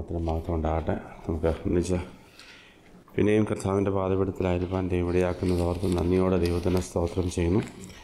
നാമത്തിന് മാത്രം ഉണ്ടാകട്ടെ നമുക്ക് ഒന്നിച്ച് പിന്നെയും കർത്താവിൻ്റെ പാതപിടത്തിലായിരിക്കാൻ ദൈവം ഇടയാക്കുന്നത് ഓർത്ത് നന്ദിയോടെ ദൈവത്തിന് സ്തോത്രം ചെയ്യുന്നു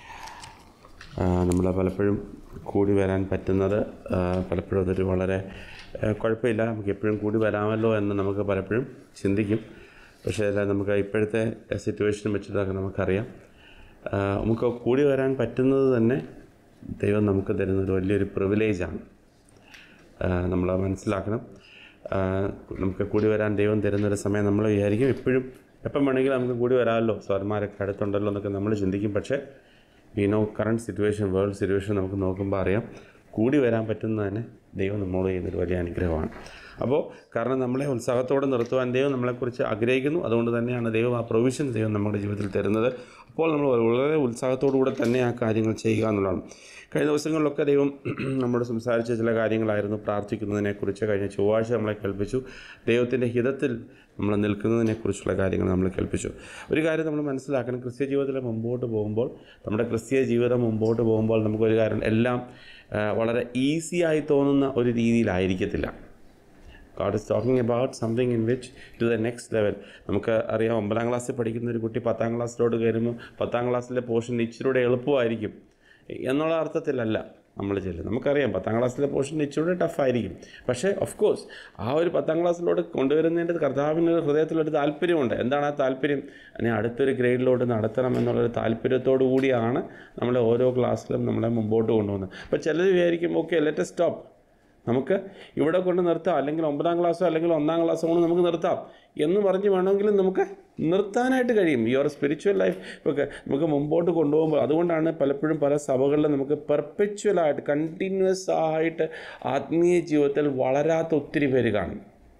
നമ്മൾ പലപ്പോഴും കൂടി വരാൻ പറ്റുന്നത് ആ, പലപ്പോഴും അതൊരു വളരെ ആ, കുഴപ്പമില്ല നമുക്ക് എപ്പോഴും കൂടി വരാമല്ലോ എന്ന് നമുക്ക് പലപ്പോഴും ചിന്തിക്കും പക്ഷേ അല്ല നമുക്ക് ഇപ്പോഴത്തെ സിറ്റുവേഷൻ വെച്ചിട്ടൊക്കെ നമുക്കറിയാം ആ, നമുക്ക് കൂടി വരാൻ പറ്റുന്നത് തന്നെ ദൈവം നമുക്ക് തരുന്നൊരു വലിയൊരു പ്രിവിലേജാണ് നമ്മൾ മനസ്സിലാക്കണം ആ, നമുക്ക് കൂടി വരാൻ ദൈവം തരുന്നൊരു സമയം നമ്മൾ വിചാരിക്കും എപ്പോഴും എപ്പം വേണമെങ്കിലും നമുക്ക് കൂടി വരാമല്ലോ സ്വർമാരൊക്കെ അടുത്തുണ്ടല്ലോ എന്നൊക്കെ നമ്മൾ ചിന്തിക്കും പക്ഷേ we know current situation world situation നമുക്ക് നോക്കുമ്പോൾ അറിയാം കൂടി വരാൻ പറ്റുന്നത് തന്നെ ദൈവം നമ്മളോട് ചെയ്യുന്നൊരു വലിയ അനുഗ്രഹമാണ് അപ്പോൾ കാരണം നമ്മളെ ഉത്സാഹത്തോടെ നിർത്തുവാൻ ദൈവം നമ്മളെക്കുറിച്ച് ആഗ്രഹിക്കുന്നു അതുകൊണ്ട് തന്നെയാണ് ദൈവം ആ പ്രൊവിഷൻ ദൈവം നമ്മുടെ ജീവിതത്തിൽ തരുന്നത് അപ്പോൾ നമ്മൾ വളരെ ഉത്സാഹത്തോടു കൂടെ തന്നെ ആ കാര്യങ്ങൾ ചെയ്യുക എന്നുള്ളതാണ് കഴിഞ്ഞ ദിവസങ്ങളിലൊക്കെ ദൈവം നമ്മോട് സംസാരിച്ച ചില കാര്യങ്ങളായിരുന്നു പ്രാർത്ഥിക്കുന്നതിനെക്കുറിച്ച് കഴിഞ്ഞ ചൊവ്വാഴ്ച നമ്മളെ കേൾപ്പിച്ചു ദൈവത്തിൻ്റെ ഹിതത്തിൽ നമ്മൾ നിൽക്കുന്നതിനെക്കുറിച്ചുള്ള കാര്യങ്ങൾ നമ്മൾ കേൾപ്പിച്ചു ഒരു കാര്യം നമ്മൾ മനസ്സിലാക്കണം ക്രിസ്ത്യ ജീവിതത്തിൽ മുമ്പോട്ട് പോകുമ്പോൾ നമ്മുടെ ക്രിസ്തീയ ജീവിതം മുമ്പോട്ട് പോകുമ്പോൾ നമുക്കൊരു കാര്യം എല്ലാം ആ, വളരെ ഈസിയായി തോന്നുന്ന ഒരു രീതിയിലായിരിക്കത്തില്ല God is talking about something in which to the next level നമുക്ക് അറിയാം ഒമ്പതാം ക്ലാസ്സിൽ പഠിക്കുന്ന ഒരു കുട്ടി പത്താം ക്ലാസ്സിലോട്ട് കയറുമ്പോൾ പത്താം ക്ലാസ്സിലെ പോർഷൻ ഇച്ചിരൂടെ എളുപ്പമായിരിക്കും എന്നുള്ള അർത്ഥത്തിലല്ല നമ്മൾ ചെല്ലും നമുക്കറിയാം പത്താം ക്ലാസ്സിലെ പോർഷൻ ഇച്ചിരൂടെ ടഫായിരിക്കും പക്ഷേ ഓഫ് കോഴ്സ് ആ ഒരു പത്താം ക്ലാസ്സിലോട്ട് കൊണ്ടുവരുന്നതിൻ്റെ കർത്താവിന് ഒരു ഹൃദയത്തിലൊരു താല്പര്യമുണ്ട് എന്താണ് ആ താല്പര്യം അതിനെ അടുത്തൊരു ഗ്രേഡിലോട്ട് നടത്തണം എന്നുള്ളൊരു താല്പര്യത്തോടു കൂടിയാണ് നമ്മളെ ഓരോ ക്ലാസ്സിലും നമ്മളെ മുമ്പോട്ട് കൊണ്ടുപോകുന്നത് അപ്പോൾ ചിലർ വിചാരിക്കും ഓക്കെ ലെറ്റ് സ്റ്റോപ്പ് നമുക്ക് ഇവിടെ കൊണ്ട് നിർത്താം അല്ലെങ്കിൽ ഒമ്പതാം ക്ലാസ്സോ അല്ലെങ്കിൽ ഒന്നാം ക്ലാസ്സോ കൊണ്ട് നമുക്ക് നിർത്താം എന്ന് പറഞ്ഞ് വേണമെങ്കിലും നമുക്ക് നിർത്താനായിട്ട് കഴിയും യുവർ സ്പിരിച്വൽ ലൈഫ് ഒക്കെ നമുക്ക് മുമ്പോട്ട് കൊണ്ടുപോകുമ്പോൾ അതുകൊണ്ടാണ് പലപ്പോഴും പല സഭകളിലും നമുക്ക് പെർപ്പച്വലായിട്ട് കണ്ടിന്യൂസ് ആയിട്ട് ആത്മീയ ജീവിതത്തിൽ വളരാത്ത ഒത്തിരി പേര് കാണും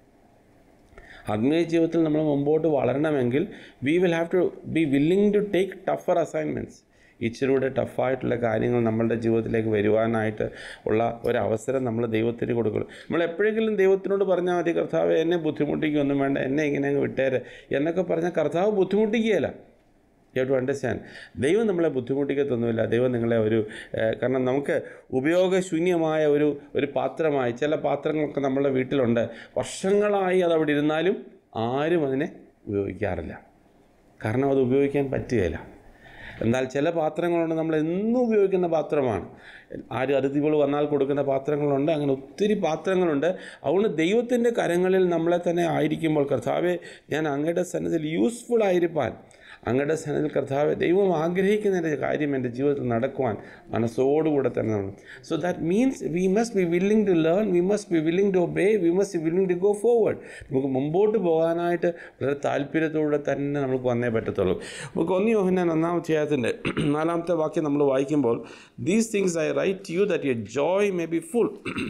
ആത്മീയ ജീവിതത്തിൽ നമ്മൾ മുമ്പോട്ട് വളരണമെങ്കിൽ we will have to be willing to take tougher assignments ഇച്ചിരൂടെ ടഫായിട്ടുള്ള കാര്യങ്ങൾ നമ്മളുടെ ജീവിതത്തിലേക്ക് വരുവാനായിട്ട് ഉള്ള ഒരവസരം നമ്മൾ ദൈവത്തിന് കൊടുക്കണം നമ്മൾ എപ്പോഴെങ്കിലും ദൈവത്തിനോട് പറഞ്ഞാൽ മതി കർത്താവ് എന്നെ ബുദ്ധിമുട്ടിക്കൊന്നും വേണ്ട എന്നെ ഇങ്ങനെ അങ്ങ് വിട്ടേര് എന്നൊക്കെ പറഞ്ഞാൽ കർത്താവ് ബുദ്ധിമുട്ടിക്കുകയില്ല യു ടു അണ്ടർസ്റ്റാൻഡ് ദൈവം നമ്മളെ ബുദ്ധിമുട്ടിക്കത്തൊന്നുമില്ല ദൈവം നിങ്ങളെ ഒരു ഏഹ്, കാരണം നമുക്ക് ഉപയോഗശൂന്യമായ ഒരു ഒരു പാത്രമായി ചില പാത്രങ്ങളൊക്കെ നമ്മളുടെ വീട്ടിലുണ്ട് വർഷങ്ങളായി അത് അവിടെ ഇരുന്നാലും ആരും അതിനെ ഉപയോഗിക്കാറില്ല കാരണം അത് ഉപയോഗിക്കാൻ പറ്റുകയില്ല എന്നാൽ ചില പാത്രങ്ങളുണ്ട് നമ്മൾ എന്നും ഉപയോഗിക്കുന്ന പാത്രമാണ് ആരും അതിഥികൾ വന്നാൽ കൊടുക്കുന്ന പാത്രങ്ങളുണ്ട് അങ്ങനെ ഒത്തിരി പാത്രങ്ങളുണ്ട് അതുകൊണ്ട് ദൈവത്തിൻ്റെ കരങ്ങളിൽ നമ്മളെ തന്നെ ആയിരിക്കുമ്പോൾ കർത്താവെ ഞാൻ അങ്ങയുടെ സന്നദ്ധയിൽ യൂസ്ഫുൾ ആയിരിക്കാൻ അങ്ങയുടെ സന്നദ്ധയിൽ കർത്താവെ ദൈവം ആഗ്രഹിക്കുന്ന ഒരു കാര്യം എൻ്റെ ജീവിതത്തിൽ നടക്കുവാൻ മനസ്സോടുകൂടെ തന്നെ വേണം so that means we must be willing to learn we must be willing to obey we must be willing to go forward നമുക്ക് മുമ്പോട്ട് പോകാനായിട്ട് വളരെ താല്പര്യത്തോടെ തന്നെ നമുക്ക് വന്നേ പറ്റത്തുള്ളൂ നമുക്ക് ഒന്ന് യോഹന്നാൻ ഒന്നാം അധ്യായത്തിൻ്റെ നാലാമത്തെ വാക്യം നമ്മൾ വായിക്കുമ്പോൾ these things I write you that you joy may be full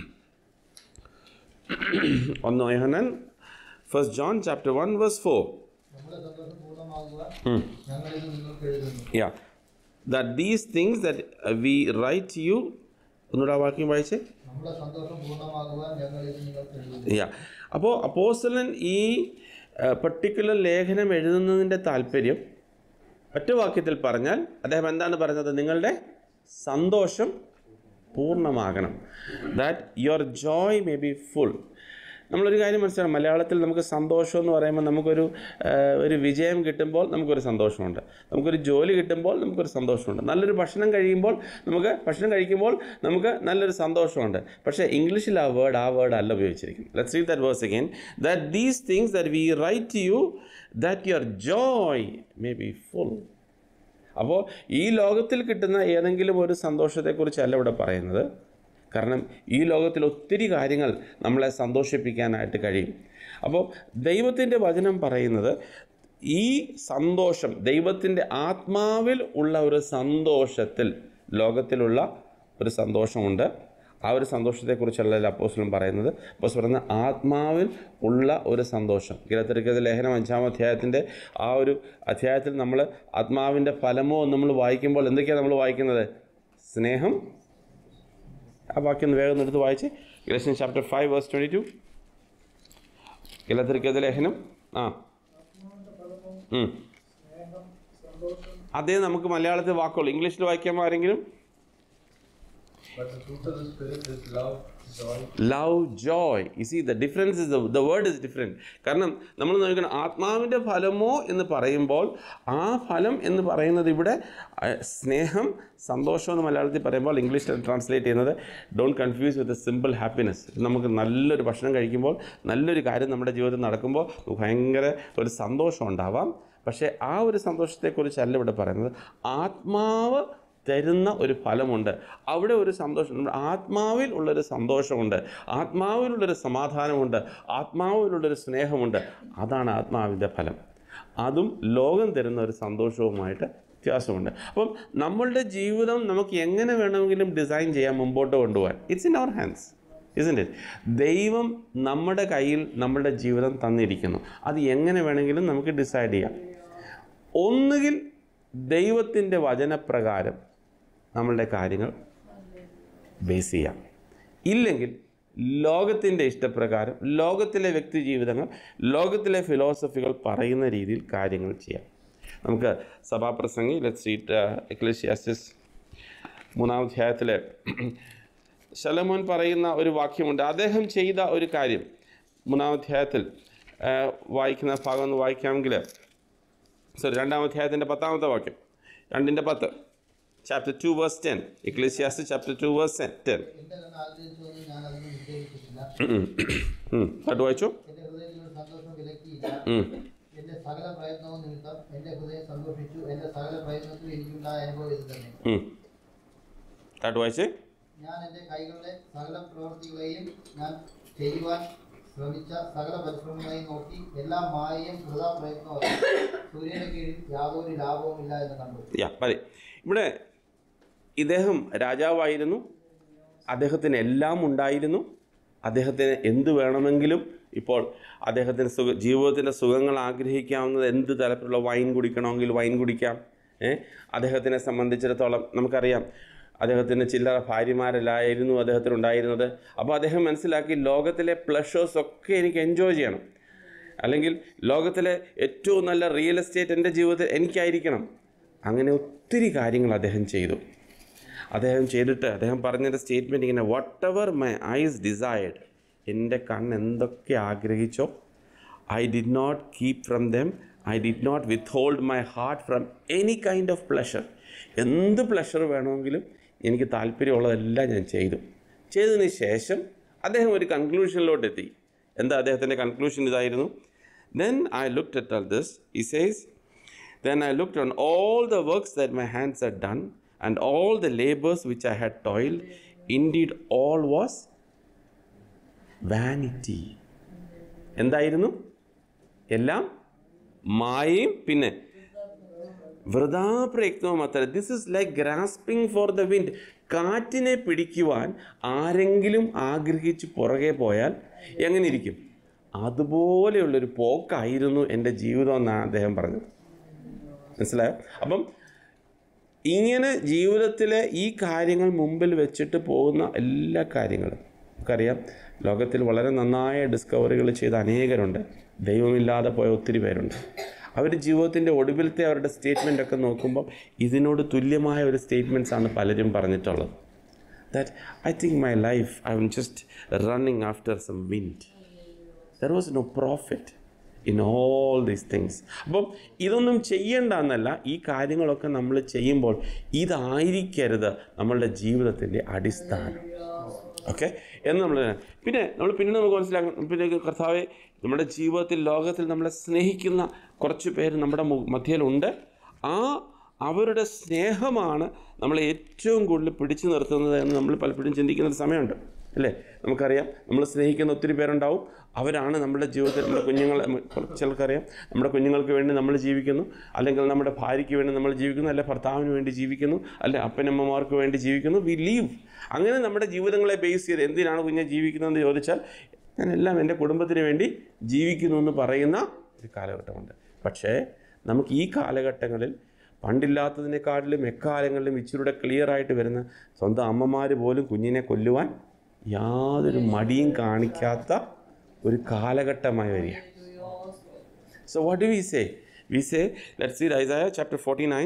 ഒന്ന് Yohannan first John chapter one verse four നമ്മുടെ സന്തോഷം പൂർണ്ണമാകുക ഞങ്ങളിത് നിങ്ങൾക്ക് എഴുതുന്നു yeah that these things that we write you ഒന്നുകൂടെ ആ വാക്യം വായിച്ചേ നമ്മുടെ സന്തോഷം പൂർണ്ണമാകുവാൻ ഞങ്ങളിത് നിങ്ങൾക്ക് എഴുതുന്നു യാ അപ്പോൾ അപ്പോസ്റ്റലൻ ഈ പർട്ടിക്കുലർ ലേഖനം എഴുതുന്നതിൻ്റെ താല്പര്യം ഒറ്റ വാക്യത്തിൽ പറഞ്ഞാൽ അദ്ദേഹം എന്താണ് പറഞ്ഞത് നിങ്ങളുടെ സന്തോഷം പൂർണ്ണമാകണം that your joy may be full നമ്മളൊരു കാര്യം മനസ്സിലാക്കണം മലയാളത്തിൽ നമുക്ക് സന്തോഷം എന്ന് പറയുമ്പോൾ നമുക്കൊരു ആ, ഒരു വിജയം കിട്ടുമ്പോൾ നമുക്കൊരു സന്തോഷമുണ്ട് നമുക്കൊരു ജോലി കിട്ടുമ്പോൾ നമുക്കൊരു സന്തോഷമുണ്ട് നല്ലൊരു ഭക്ഷണം കഴിയുമ്പോൾ നമുക്ക് ഭക്ഷണം കഴിക്കുമ്പോൾ നമുക്ക് നല്ലൊരു സന്തോഷമുണ്ട് പക്ഷേ ഇംഗ്ലീഷിൽ ആ വേർഡ് ആ വേർഡ് അല്ല ഉപയോഗിച്ചിരിക്കുന്നത് let's read that verse again that these things that we write you that your joy may be full അപ്പോൾ ഈ ലോകത്തിൽ കിട്ടുന്ന ഏതെങ്കിലും ഒരു സന്തോഷത്തെക്കുറിച്ചല്ല ഇവിടെ പറയുന്നത് കാരണം ഈ ലോകത്തിൽ ഒത്തിരി കാര്യങ്ങൾ നമ്മളെ സന്തോഷിപ്പിക്കാനായിട്ട് കഴിയും അപ്പോൾ ദൈവത്തിൻ്റെ വചനം പറയുന്നത് ഈ സന്തോഷം ദൈവത്തിൻ്റെ ആത്മാവിൽ ഉള്ള ഒരു സന്തോഷത്തിൽ ലോകത്തിലുള്ള ഒരു സന്തോഷമുണ്ട് ആ ഒരു സന്തോഷത്തെക്കുറിച്ചല്ല അപ്പോസ്ലം പറയുന്നത് അപ്പോസ് പറയുന്നത് ആത്മാവിൽ ഉള്ള ഒരു സന്തോഷം ഗിരത്തിരിക്കത് ലേഖനം അഞ്ചാം അധ്യായത്തിൻ്റെ ആ ഒരു അധ്യായത്തിൽ നമ്മൾ ആത്മാവിൻ്റെ ഫലമോ നമ്മൾ വായിക്കുമ്പോൾ എന്തൊക്കെയാണ് നമ്മൾ വായിക്കുന്നത് സ്നേഹം ആ വാക്യം ഒന്ന് വേഗം എടുത്ത് വായിച്ച് Galatian chapter five verse twenty two ഗിലത്തിരിക്കത് ലേഖനം ആ ഉം. അതേ നമുക്ക് മലയാളത്തിൽ വാക്കുള്ളൂ ഇംഗ്ലീഷിൽ വായിക്കാൻ ആരെങ്കിലും But the fruit of the Spirit is love, love joy ഇ see the difference is the word is different കാരണം നമ്മൾ നോക്കണം ആത്മാവിൻ്റെ ഫലമോ എന്ന് പറയുമ്പോൾ ആ ഫലം എന്ന് പറയുന്നത് ഇവിടെ അഹ്, സ്നേഹം സന്തോഷം എന്ന് മലയാളത്തിൽ പറയുമ്പോൾ ഇംഗ്ലീഷിൽ ട്രാൻസ്ലേറ്റ് ചെയ്യുന്നത് don't confuse with simple happiness നമുക്ക് നല്ലൊരു ഭക്ഷണം കഴിക്കുമ്പോൾ നല്ലൊരു കാര്യം നമ്മുടെ ജീവിതത്തിൽ നടക്കുമ്പോൾ നമുക്ക് ഭയങ്കര ഒരു സന്തോഷം ഉണ്ടാവാം പക്ഷേ ആ ഒരു സന്തോഷത്തെക്കുറിച്ചല്ല ഇവിടെ പറയുന്നത് ആത്മാവ് തരുന്ന ഒരു ഫലമുണ്ട് അവിടെ ഒരു സന്തോഷം നമ്മുടെ ആത്മാവിൽ ഉള്ളൊരു സന്തോഷമുണ്ട് ആത്മാവിലുള്ളൊരു സമാധാനമുണ്ട് ആത്മാവിലുള്ളൊരു സ്നേഹമുണ്ട് അതാണ് ആത്മാവിൻ്റെ ഫലം അതും ലോകം തരുന്ന ഒരു സന്തോഷവുമായിട്ട് വ്യത്യാസമുണ്ട് അപ്പം നമ്മളുടെ ജീവിതം നമുക്ക് എങ്ങനെ വേണമെങ്കിലും ഡിസൈൻ ചെയ്യാൻ മുമ്പോട്ട് കൊണ്ടുപോകാൻ it's in our hands isn't it ദൈവം നമ്മുടെ കയ്യിൽ നമ്മുടെ ജീവിതം തന്നിരിക്കുന്നു അത് എങ്ങനെ വേണമെങ്കിലും നമുക്ക് ഡിസൈഡ് ചെയ്യാം ഒന്നുകിൽ ദൈവത്തിൻ്റെ വചനപ്രകാരം നമ്മളുടെ കാര്യങ്ങൾ ബേസ് ചെയ്യാം ഇല്ലെങ്കിൽ ലോകത്തിൻ്റെ ഇഷ്ടപ്രകാരം ലോകത്തിലെ വ്യക്തി ജീവിതങ്ങൾ ലോകത്തിലെ ഫിലോസഫികൾ പറയുന്ന രീതിയിൽ കാര്യങ്ങൾ ചെയ്യാം നമുക്ക് സഭാപ്രസംഗി ലെറ്റ്സ് റീറ്റ് എക്ലേഷ്യാസിസ് മൂന്നാം അധ്യായത്തിൽ ശലമോൻ പറയുന്ന ഒരു വാക്യമുണ്ട് അദ്ദേഹം ചെയ്ത ഒരു കാര്യം മൂന്നാം അധ്യായത്തിൽ ആ, വായിക്കുന്ന ഭാഗം ഒന്ന് വായിക്കാമെങ്കിൽ സോറി രണ്ടാം അധ്യായത്തിൻ്റെ പത്താമത്തെ വാക്യം രണ്ടിൻ്റെ പത്ത് chapter two verse ten Ecclesiastes chapter two verse ten എന്റെ കണ്ണ് ആഗ്രഹിച്ചുവെന്ന് ഞാൻ അതിന് നിഷേധിച്ചിട്ടില്ല പാട്ട് വായിച്ചു എന്റെ ഹൃദയത്തിൽ ഒരു സന്തോഷം വിലക്കിയില്ല ഉം. എന്റെ സകല പ്രയത്നവും നിമിത്തം എന്റെ ഹൃദയം സന്തോഷിച്ചു എന്റെ സകല പ്രയത്നത്തിൽ എനിക്കുണ്ടായ അനുഭവം ഇത് തന്നെ ഉം. പാട്ട് വായിച്ച് ഞാൻ എന്റെ കൈകളുടെ സകല പ്രവൃത്തികളെയും ഞാൻ ചെയ്യുവാൻ ശ്രമിച്ച സകല പരിശ്രമങ്ങളെയും നോക്കി എല്ലാ മായയും വൃഥാ പ്രയത്നവും സൂര്യന്റെ കീഴിൽ യാതൊരു ലാഭവുമില്ല എന്ന് കണ്ടു യാ മതി ഇവിടെ ഇദ്ദേഹം രാജാവായിരുന്നു അദ്ദേഹത്തിന് എല്ലാം ഉണ്ടായിരുന്നു അദ്ദേഹത്തിന് എന്ത് വേണമെങ്കിലും ഇപ്പോൾ അദ്ദേഹത്തിന് സുഖ ജീവിതത്തിൻ്റെ സുഖങ്ങൾ ആഗ്രഹിക്കാവുന്നത് എന്ത് തരത്തിലുള്ള വൈൻ കുടിക്കണമെങ്കിൽ വൈൻ കുടിക്കാം ഏ അദ്ദേഹത്തിനെ സംബന്ധിച്ചിടത്തോളം നമുക്കറിയാം അദ്ദേഹത്തിന് ചില്ലറ ഭാര്യമാരല്ലായിരുന്നു അദ്ദേഹത്തിന് ഉണ്ടായിരുന്നത് അപ്പോൾ അദ്ദേഹം മനസ്സിലാക്കി ലോകത്തിലെ പ്ലഷേഴ്സ് ഒക്കെ എനിക്ക് എൻജോയ് ചെയ്യണം അല്ലെങ്കിൽ ലോകത്തിലെ ഏറ്റവും നല്ല റിയൽ എസ്റ്റേറ്റ് എൻ്റെ ജീവിതത്തിൽ എനിക്കായിരിക്കണം അങ്ങനെ ഒത്തിരി കാര്യങ്ങൾ അദ്ദേഹം ചെയ്തു അദ്ദേഹം ചെയ്തിട്ട് അദ്ദേഹം പറഞ്ഞൊരു സ്റ്റേറ്റ്മെൻറ്റ് ഇങ്ങനെ whatever my eyes desired എൻ്റെ കണ്ണ് എന്തൊക്കെ ആഗ്രഹിച്ചോ I did not keep from them I did not withhold my heart from any kind of pleasure എന്ത് പ്ലഷർ വേണമെങ്കിലും എനിക്ക് താല്പര്യമുള്ളതെല്ലാം ഞാൻ ചെയ്തു ചെയ്തതിന് ശേഷം അദ്ദേഹം ഒരു കൺക്ലൂഷനിലോട്ട് എത്തി എന്താ അദ്ദേഹത്തിൻ്റെ കൺക്ലൂഷൻ ഇതായിരുന്നു then I look at all this he says Then I looked on all the works that my hands had done, and all the labors which I had toiled. Indeed, all was vanity. എന്തായിരുന്നു എല്ലാം മായയും പിന്നെ വൃഥാ പ്രയത്നവും അത്ര this is like grasping for the wind കാറ്റിനെ പിടിക്കുവാൻ ആരെങ്കിലും ആഗ്രഹിച്ച് പുറകെ പോയാൽ എങ്ങനെ ഇരിക്കും അതുപോലെയുള്ളൊരു പോക്കായിരുന്നു എൻ്റെ ജീവിതം എന്നാണ് അദ്ദേഹം പറഞ്ഞത് മനസ്സിലായോ അപ്പം ഇങ്ങനെ ജീവിതത്തിലെ ഈ കാര്യങ്ങൾ മുമ്പിൽ വെച്ചിട്ട് പോകുന്ന എല്ലാ കാര്യങ്ങളും നമുക്കറിയാം ലോകത്തിൽ വളരെ നന്നായ ഡിസ്കവറികൾ ചെയ്ത അനേകരുണ്ട് ദൈവമില്ലാതെ പോയ ഒത്തിരി പേരുണ്ട് അവർ ജീവിതത്തിൻ്റെ ഒടുവിലത്തെ അവരുടെ സ്റ്റേറ്റ്മെൻ്റ് ഒക്കെ നോക്കുമ്പോൾ ഇതിനോട് തുല്യമായ ഒരു സ്റ്റേറ്റ്മെൻറ്റ്സ് ആണ് പലരും പറഞ്ഞിട്ടുള്ളത് that I think my life I am just running after some wind there was no profit in all these things അപ്പം ഇതൊന്നും ചെയ്യേണ്ട എന്നല്ല ഈ കാര്യങ്ങളൊക്കെ നമ്മൾ ചെയ്യുമ്പോൾ ഇതായിരിക്കരുത് നമ്മളുടെ ജീവിതത്തിൻ്റെ അടിസ്ഥാനം ഓക്കെ എന്ന് നമ്മൾ പിന്നെ നമ്മൾ പിന്നീട് നമുക്ക് മനസ്സിലാക്കണം പിന്നെ കർത്താവെ നമ്മുടെ ജീവിതത്തിൽ ലോകത്തിൽ നമ്മളെ സ്നേഹിക്കുന്ന കുറച്ച് പേര് നമ്മുടെ മു- മധ്യയിലുണ്ട് ആ അവരുടെ സ്നേഹമാണ് നമ്മളെ ഏറ്റവും കൂടുതൽ പിടിച്ചു നിർത്തുന്നത് എന്ന് നമ്മൾ പലപ്പോഴും ചിന്തിക്കുന്ന ഒരു സമയമുണ്ട് അല്ലേ നമുക്കറിയാം നമ്മൾ സ്നേഹിക്കുന്ന ഒത്തിരി പേരുണ്ടാവും അവരാണ് നമ്മുടെ ജീവിതത്തിൽ നമ്മുടെ കുഞ്ഞുങ്ങളെ ചിലർക്കറിയാം നമ്മുടെ കുഞ്ഞുങ്ങൾക്ക് വേണ്ടി നമ്മൾ ജീവിക്കുന്നു അല്ലെങ്കിൽ നമ്മുടെ ഭാര്യയ്ക്ക് വേണ്ടി നമ്മൾ ജീവിക്കുന്നു അല്ലെ ഭർത്താവിന് വേണ്ടി ജീവിക്കുന്നു അല്ലെ അപ്പനമ്മമാർക്ക് വേണ്ടി ജീവിക്കുന്നു വി ലീവ് അങ്ങനെ നമ്മുടെ ജീവിതങ്ങളെ ബേസ് ചെയ്ത് എന്തിനാണ് കുഞ്ഞെ ജീവിക്കുന്നതെന്ന് ചോദിച്ചാൽ ഞാൻ എല്ലാം എൻ്റെ കുടുംബത്തിന് വേണ്ടി ജീവിക്കുന്നു എന്ന് പറയുന്ന ഒരു കാലഘട്ടമുണ്ട് പക്ഷേ നമുക്ക് ഈ കാലഘട്ടങ്ങളിൽ പണ്ടില്ലാത്തതിനേക്കാട്ടിലും എക്കാലങ്ങളിലും ഇച്ചിരൂടെ ക്ലിയർ ആയിട്ട് വരുന്ന സ്വന്തം അമ്മമാർ പോലും കുഞ്ഞിനെ കൊല്ലുവാൻ യാതൊരു മടിയും കാണിക്കാത്ത ഒരു കാലഘട്ടമായി വരിക so what do we say we say let see Isaiah chapter forty nine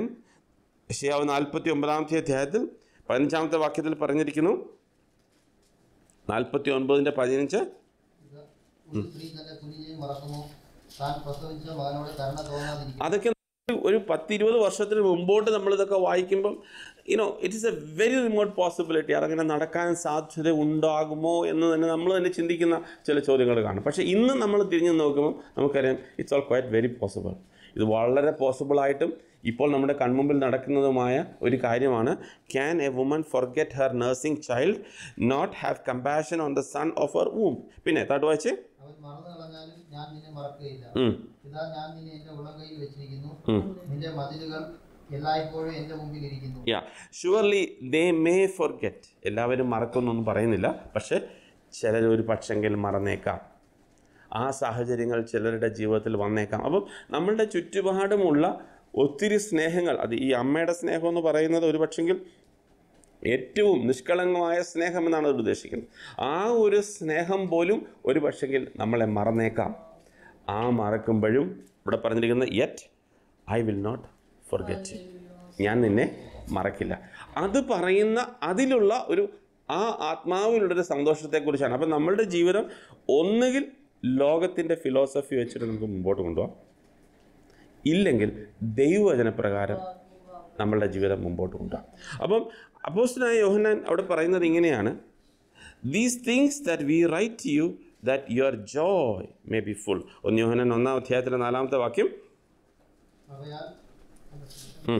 യശയാവ് നാൽപ്പത്തി ഒമ്പതാമത്തെ അധ്യായത്തിൽ പതിനഞ്ചാമത്തെ വാക്യത്തിൽ പറഞ്ഞിരിക്കുന്നു നാൽപ്പത്തി ഒൻപതിൻ്റെ പതിനഞ്ച് ഇത് ഒരു സ്ത്രീ തന്റെ കുഞ്ഞിനെ മറക്കുമോ താൻ പ്രസവിച്ച മകനോട് കരുണ തോന്നാതിരിക്കും അതൊക്കെ ഒരു പത്തിരുപത് വർഷത്തിന് മുമ്പോട്ട് നമ്മളിതൊക്കെ വായിക്കുമ്പം you know it is a very remote possibility അതങ്ങനെ നടക്കാൻ സാധ്യത ഉണ്ടാകുമോ എന്ന് തന്നെ നമ്മൾ തന്നെ ചിന്തിക്കുന്ന ചില ചോദ്യങ്ങൾ കാണും പക്ഷേ ഇന്ന് നമ്മൾ തിരിഞ്ഞു നോക്കുമ്പോൾ നമുക്കറിയാം it's all quite very possible ഇത് വളരെ പോസിബിളായിട്ടും ഇപ്പോൾ നമ്മുടെ കൺമുമ്പിൽ നടക്കുന്നതുമായ ഒരു കാര്യമാണ് can a woman forget her nursing child not have compassion on the son of her womb പിന്നെ താട്ട് വായിച്ച് അവൻ മറന്നു കളഞ്ഞാലും ഞാൻ നിന്നെ മറക്കുകയില്ല ഉം, ഇതാ ഞാൻ നിന്നെ എന്റെ ഉളങ്കയിൽ വെച്ചിരിക്കുന്നു ഉം. നിന്റെ മതിലുകൾ എല്ലായ്പ്പോഴും എന്റെ മുമ്പിൽ ഇരിക്കുന്നു yeah surely they may forget എല്ലാവരും മറക്കുന്നൊന്നും പറയുന്നില്ല പക്ഷേ ചിലർ ഒരു പക്ഷെങ്കിൽ മറന്നേക്കാം ആ സാഹചര്യങ്ങൾ ചിലരുടെ ജീവിതത്തിൽ വന്നേക്കാം അപ്പം നമ്മളുടെ ചുറ്റുപാടുമുള്ള ഒത്തിരി സ്നേഹങ്ങൾ അത് ഈ അമ്മയുടെ സ്നേഹം എന്ന് പറയുന്നത് ഒരു പക്ഷെങ്കിൽ ഏറ്റവും നിഷ്കളങ്കമായ സ്നേഹം എന്നാണ് അത് ഉദ്ദേശിക്കുന്നത് ആ ഒരു സ്നേഹം പോലും ഒരു പക്ഷെങ്കിൽ നമ്മളെ മറന്നേക്കാം ആ മറക്കുമ്പോഴും ഇവിടെ പറഞ്ഞിരിക്കുന്ന yet I will not forget ഞാൻ നിന്നെ മറക്കില്ല അത് പറയുന്ന അതിലുള്ള ഒരു ആ ആത്മാവിലുള്ളൊരു സന്തോഷത്തെക്കുറിച്ചാണ് അപ്പം നമ്മളുടെ ജീവിതം ഒന്നുകിൽ ലോകത്തിൻ്റെ ഫിലോസഫി വെച്ചിട്ട് നമുക്ക് മുമ്പോട്ട് കൊണ്ടുപോകാം ഇല്ലെങ്കിൽ ദൈവവചനപ്രകാരം നമ്മളുടെ ജീവിതം മുമ്പോട്ട് കൊണ്ടുപോകാം അപ്പം അപ്പോസ്റ്റനായ യോഹന്നാൻ അവിടെ പറയുന്നത് ഇങ്ങനെയാണ് these things that we write you that your joy may be full ഒന്ന് യോഹന്നാൻ ഒന്നാം അധ്യായത്തിലെ നാലാമത്തെ വാക്യം അവയാൽ ഉം.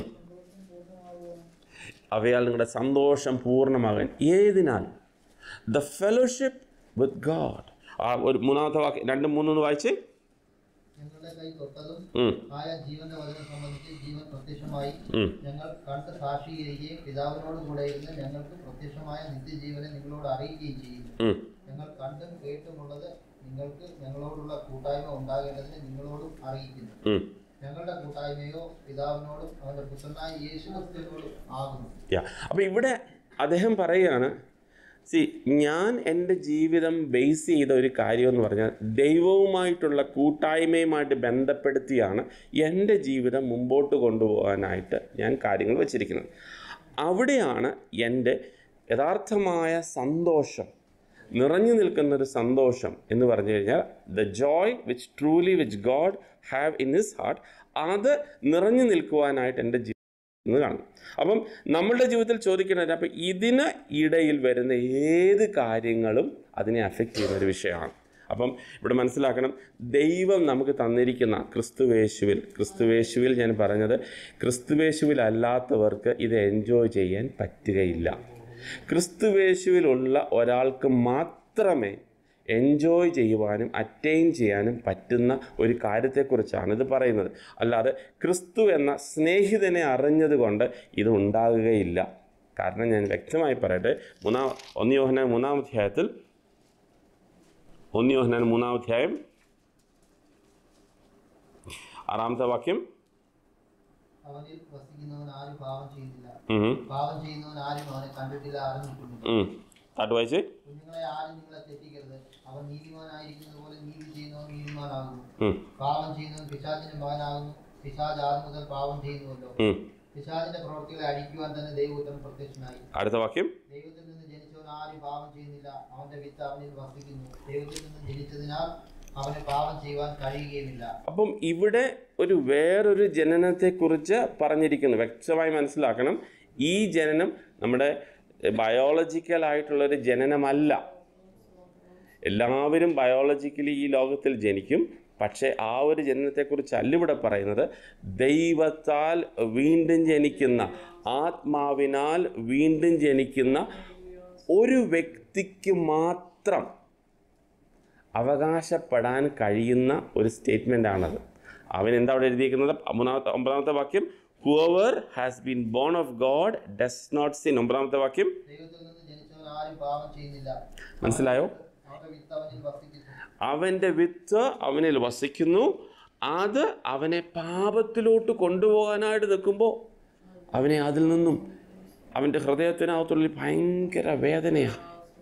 അവയാൽ നിങ്ങളുടെ സന്തോഷം പൂർണ്ണമാകാൻ ഏതിനാൽ ദ ഫെലോഷിപ്പ് വിത്ത് ഗാഡ് ആ ഒരു മൂന്നാമത്തെ വാക്യം രണ്ടും മൂന്നൊന്ന് വായിച്ചേ ഞങ്ങളുടെ കൈ തൊട്ടതും ഉം, ആയ ജീവന്റെ വചനം സംബന്ധിച്ച് ജീവൻ പ്രത്യക്ഷമായി ഉം. ഞങ്ങൾ കണ്ട് സാക്ഷീകരിക്കുകയും പിതാവിനോട് കൂടെ ഇരുന്ന് ഞങ്ങൾക്ക് പ്രത്യക്ഷമായ നിത്യജീവനെ നിങ്ങളോട് അറിയിക്കുകയും ചെയ്യുന്നു ഉം. ഞങ്ങൾ കണ്ടും കേട്ടുമുള്ളത് നിങ്ങൾക്ക് ഞങ്ങളോടുള്ള കൂട്ടായ്മ ഉണ്ടാകേണ്ടതിന് നിങ്ങളോടും അറിയിക്കുന്നു ഉം. ഞങ്ങളുടെ കൂട്ടായ്മയോ പിതാവിനോടും അവന്റെ പുത്രനായ യേശു ക്രിസ്തുവിനോടും ആകുന്നു യാ അപ്പോൾ ഇവിടെ അദ്ദേഹം പറയുകയാണ് സി ഞാൻ എൻ്റെ ജീവിതം ബേസ് ചെയ്ത ഒരു കാര്യം എന്ന് പറഞ്ഞാൽ ദൈവവുമായിട്ടുള്ള കൂട്ടായ്മയുമായിട്ട് ബന്ധപ്പെടുത്തിയാണ് എൻ്റെ ജീവിതം മുമ്പോട്ട് കൊണ്ടുപോകാനായിട്ട് ഞാൻ കാര്യങ്ങൾ വെച്ചിരിക്കുന്നത് അവിടെയാണ് എൻ്റെ യഥാർത്ഥമായ സന്തോഷം നിറഞ്ഞു നിൽക്കുന്ന ഒരു സന്തോഷം എന്ന് പറഞ്ഞു കഴിഞ്ഞാൽ the joy which truly which God have in his heart അത് നിറഞ്ഞു നിൽക്കുവാനായിട്ട് എൻ്റെ ജീവിതം എന്ന് കാണും അപ്പം നമ്മളുടെ ജീവിതത്തിൽ ചോദിക്കുന്നത് അപ്പം ഇതിന് ഇടയിൽ വരുന്ന ഏത് കാര്യങ്ങളും അതിനെ അഫക്റ്റ് ചെയ്യുന്ന ഒരു വിഷയമാണ് അപ്പം ഇവിടെ മനസ്സിലാക്കണം ദൈവം നമുക്ക് തന്നിരിക്കുന്ന ക്രിസ്തുവേശുവിൽ ക്രിസ്തുവേശുവിൽ ഞാൻ പറഞ്ഞത് ക്രിസ്തുവേശുവിൽ അല്ലാത്തവർക്ക് ഇത് എൻജോയ് ചെയ്യാൻ പറ്റുകയില്ല ക്രിസ്തുവേശുവിലുള്ള ഒരാൾക്ക് മാത്രമേ എൻജോയ് ചെയ്യുവാനും അറ്റൈൻ ചെയ്യാനും പറ്റുന്ന ഒരു കാര്യത്തെക്കുറിച്ചാണ് ഇത് പറയുന്നത് അല്ലാതെ ക്രിസ്തു എന്ന സ്നേഹിതനെ അറിഞ്ഞതുകൊണ്ട് ഇത് ഉണ്ടാകുകയില്ല കാരണം ഞാൻ വ്യക്തമായി പറയട്ടെ മൂന്നാം ഒന്ന് യോഹനാൻ മൂന്നാം അധ്യായത്തിൽ ഒന്ന് യോഹനാൻ മൂന്നാം അധ്യായം ആറാമത്തെ വാക്യം അവനിൽ വസിക്കുന്നവൻ ആരും പാപം ചെയ്യുന്നില്ല ഉം, പാപം ചെയ്യുന്നവൻ ആരും അവനെ കണ്ടിട്ടില്ല അറിഞ്ഞിട്ടുമില്ല ഉം. താട്ട് വായിച്ചേ കുഞ്ഞുങ്ങളെ ആരും നിങ്ങളെ തെറ്റിക്കരുത് അവൻ നീതിമാനായിരിക്കുന്നത് പോലെ നീതി ചെയ്യുന്നവൻ നീതിമാനാകുന്നു ഉം, പാപം ചെയ്യുന്നവൻ പിശാചിന്റെ മകനാകുന്നു പിശാജ് ആദ്യം മുതൽ പാപം ചെയ്യുന്നുവല്ലോ ഉം. പിശാചിന്റെ പ്രവൃത്തികളെ അടിക്കുവാൻ തന്നെ ദൈവപുത്രൻ പ്രത്യക്ഷനായി അടുത്ത വാക്യം ദൈവത്തിൽ നിന്ന് ജനിച്ചവൻ ആരും പാപം ചെയ്യുന്നില്ല അവന്റെ വിത്ത് അവനിൽ വസിക്കുന്നു ദൈവത്തിൽ നിന്ന് ജനിച്ചതിനാൽ അവന് പാപം ചെയ്യുവാൻ കഴിയുകയുമില്ല അപ്പം ഇവിടെ ഒരു വേറൊരു ജനനത്തെക്കുറിച്ച് പറഞ്ഞിരിക്കുന്നു വ്യക്തമായി മനസ്സിലാക്കണം ഈ ജനനം നമ്മുടെ ബയോളജിക്കൽ ആയിട്ടുള്ളൊരു ജനനമല്ല എല്ലാവരും ബയോളജിക്കലി ഈ ലോകത്തിൽ ജനിക്കും പക്ഷേ ആ ഒരു ജനനത്തെക്കുറിച്ചല്ല ഇവിടെ പറയുന്നത് ദൈവത്താൽ വീണ്ടും ജനിക്കുന്ന ആത്മാവിനാൽ വീണ്ടും ജനിക്കുന്ന ഒരു വ്യക്തിക്ക് മാത്രം അവകാശപ്പെടാൻ കഴിയുന്ന ഒരു സ്റ്റേറ്റ്മെൻ്റ് ആണത് അവൻ എന്താ അവിടെ എഴുതിയിരിക്കുന്നത് മൂന്നാമത്തെ ഒമ്പതാമത്തെ വാക്യം whoever has been born of God does not sin ഒമ്പതാമത്തെ വാക്യം ദൈവത്തിൽ നിന്ന് ജനിച്ചവൻ ആരും പാപം ചെയ്യുന്നില്ല മനസ്സിലായോ അവന്റെ വിത്ത് അവനിൽ വസിക്കുന്നു അവൻ്റെ വിത്ത് അവനിൽ വസിക്കുന്നു അത് അവനെ പാപത്തിലോട്ട് കൊണ്ടുപോകാനായിട്ട് നിൽക്കുമ്പോൾ അവനെ അതിൽ നിന്നും അവൻ്റെ ഹൃദയത്തിനകത്തുള്ളിൽ ഭയങ്കര വേദനയാണ്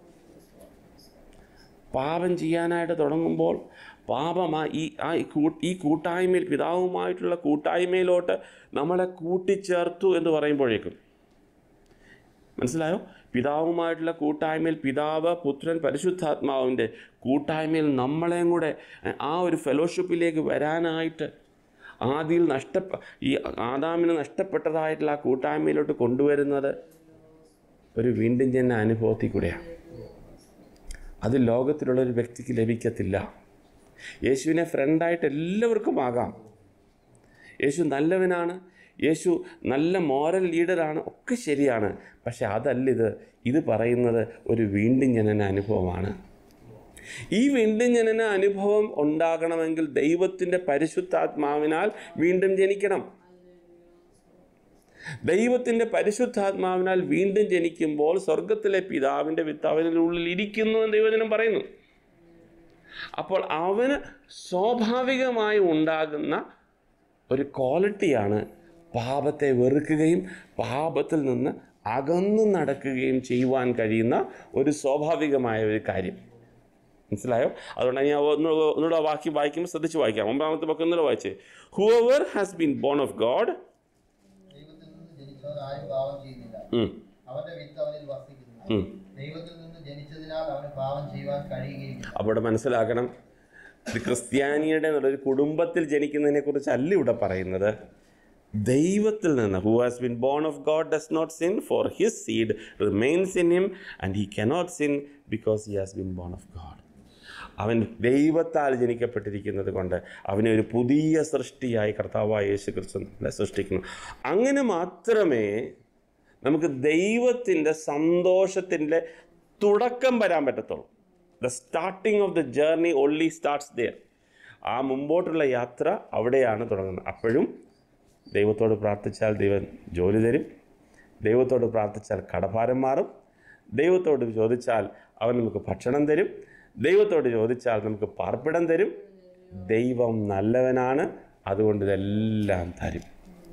പാപം ചെയ്യാനായിട്ട് തുടങ്ങുമ്പോൾ പാപമാ ഈ ആ ഈ കൂ- ഈ കൂട്ടായ്മയിൽ പിതാവുമായിട്ടുള്ള കൂട്ടായ്മയിലോട്ട് നമ്മളെ കൂട്ടിച്ചേർത്തു എന്ന് പറയുമ്പോഴേക്കും മനസ്സിലായോ പിതാവുമായിട്ടുള്ള കൂട്ടായ്മയിൽ പിതാവ് പുത്രൻ പരിശുദ്ധാത്മാവിൻ്റെ കൂട്ടായ്മയിൽ നമ്മളെയും കൂടെ എഹ്, ആ ഒരു ഫെലോഷിപ്പിലേക്ക് വരാനായിട്ട് ആദിയിൽ നഷ്ടപ്പ ഈ ആദാമിന് നഷ്ടപ്പെട്ടതായിട്ടുള്ള ആ കൂട്ടായ്മയിലോട്ട് കൊണ്ടുവരുന്നത് ഒരു വീണ്ടും ജന അനുഭവത്തിൽ കൂടെയാണ് അത് ലോകത്തിലുള്ള ഒരു വ്യക്തിക്ക് ലഭിക്കത്തില്ല യേശുവിനെ ഫ്രണ്ടായിട്ട് എല്ലാവർക്കും ആകാം യേശു നല്ലവനാണ് യേശു നല്ല മോറൽ ലീഡറാണ് ഒക്കെ ശരിയാണ് പക്ഷെ അതല്ല ഇത് ഇത് പറയുന്നത് ഒരു വീണ്ടും ജനന അനുഭവമാണ് ഈ വീണ്ടും ജനന അനുഭവം ഉണ്ടാകണമെങ്കിൽ ദൈവത്തിൻ്റെ പരിശുദ്ധാത്മാവിനാൽ വീണ്ടും ജനിക്കണം ദൈവത്തിൻ്റെ പരിശുദ്ധാത്മാവിനാൽ വീണ്ടും ജനിക്കുമ്പോൾ സ്വർഗത്തിലെ പിതാവിൻ്റെ വിത്ത് അവൻ്റെ ഉള്ളിൽ ഇരിക്കുന്നു എന്ന് ദൈവജനം പറയുന്നു അപ്പോൾ അവന് സ്വാഭാവികമായി ഉണ്ടാകുന്ന ഒരു ക്വാളിറ്റിയാണ് പാപത്തെ വെറുക്കുകയും പാപത്തിൽ നിന്ന് അകന്നു നടക്കുകയും ചെയ്യുവാൻ കഴിയുന്ന ഒരു സ്വാഭാവികമായ ഒരു കാര്യം മനസ്സിലായോ അതുകൊണ്ട് ഞാൻ ഒന്നുകൂടെ ഒന്നുകൂടെ ആ വാക്യം വായിക്കുമ്പോൾ ശ്രദ്ധിച്ച് വായിക്കാം ഒമ്പതാമത്തെ പക്കം ഒന്നുകൂടെ വായിച്ചേ whoever has been born of God ദൈവത്തിൽ നിന്ന് ജനിച്ചവൻ ആരും പാപം ചെയ്യുന്നില്ല അവന്റെ വിത്ത് അവനിൽ വസിക്കുന്നു ദൈവത്തിൽ നിന്ന് ജനിച്ചതിനാൽ അവന് പാപം ചെയ്യുവാൻ കഴിയുകയില്ല അപ്പോൾ ഇവിടെ മനസ്സിലാക്കണം ഇത് ക്രിസ്ത്യാനിയുടെ എന്നുള്ളൊരു കുടുംബത്തിൽ ജനിക്കുന്നതിനെ കുറിച്ചല്ല ഇവിടെ പറയുന്നത് ദൈവത്തിൽ നിന്ന് who has been born of God does not sin for his seed remains in him and he cannot sin because he has been born of God അവൻ ദൈവത്താൽ ജനിക്കപ്പെട്ടിരിക്കുന്നത് കൊണ്ട് അവനെ ഒരു പുതിയ സൃഷ്ടിയായി കർത്താവായ യേശു ക്രിസ്തു നമ്മളെ സൃഷ്ടിക്കുന്നു അങ്ങനെ മാത്രമേ നമുക്ക് ദൈവത്തിൻ്റെ സന്തോഷത്തിൻ്റെ തുടക്കം വരാൻ പറ്റത്തുള്ളൂ the starting of the journey only starts there ആ മുമ്പോട്ടുള്ള യാത്ര അവിടെയാണ് തുടങ്ങുന്നത് അപ്പോഴും ദൈവത്തോട് പ്രാർത്ഥിച്ചാൽ ദൈവം ജോലി തരും ദൈവത്തോട് പ്രാർത്ഥിച്ചാൽ കടഭാരം മാറും ദൈവത്തോട് ചോദിച്ചാൽ അവൻ നമുക്ക് ഭക്ഷണം തരും ദൈവത്തോട് ചോദിച്ചാൽ നമുക്ക് പാർപ്പിടം തരും ദൈവം നല്ലവനാണ് അതുകൊണ്ട് ഇതെല്ലാം തരും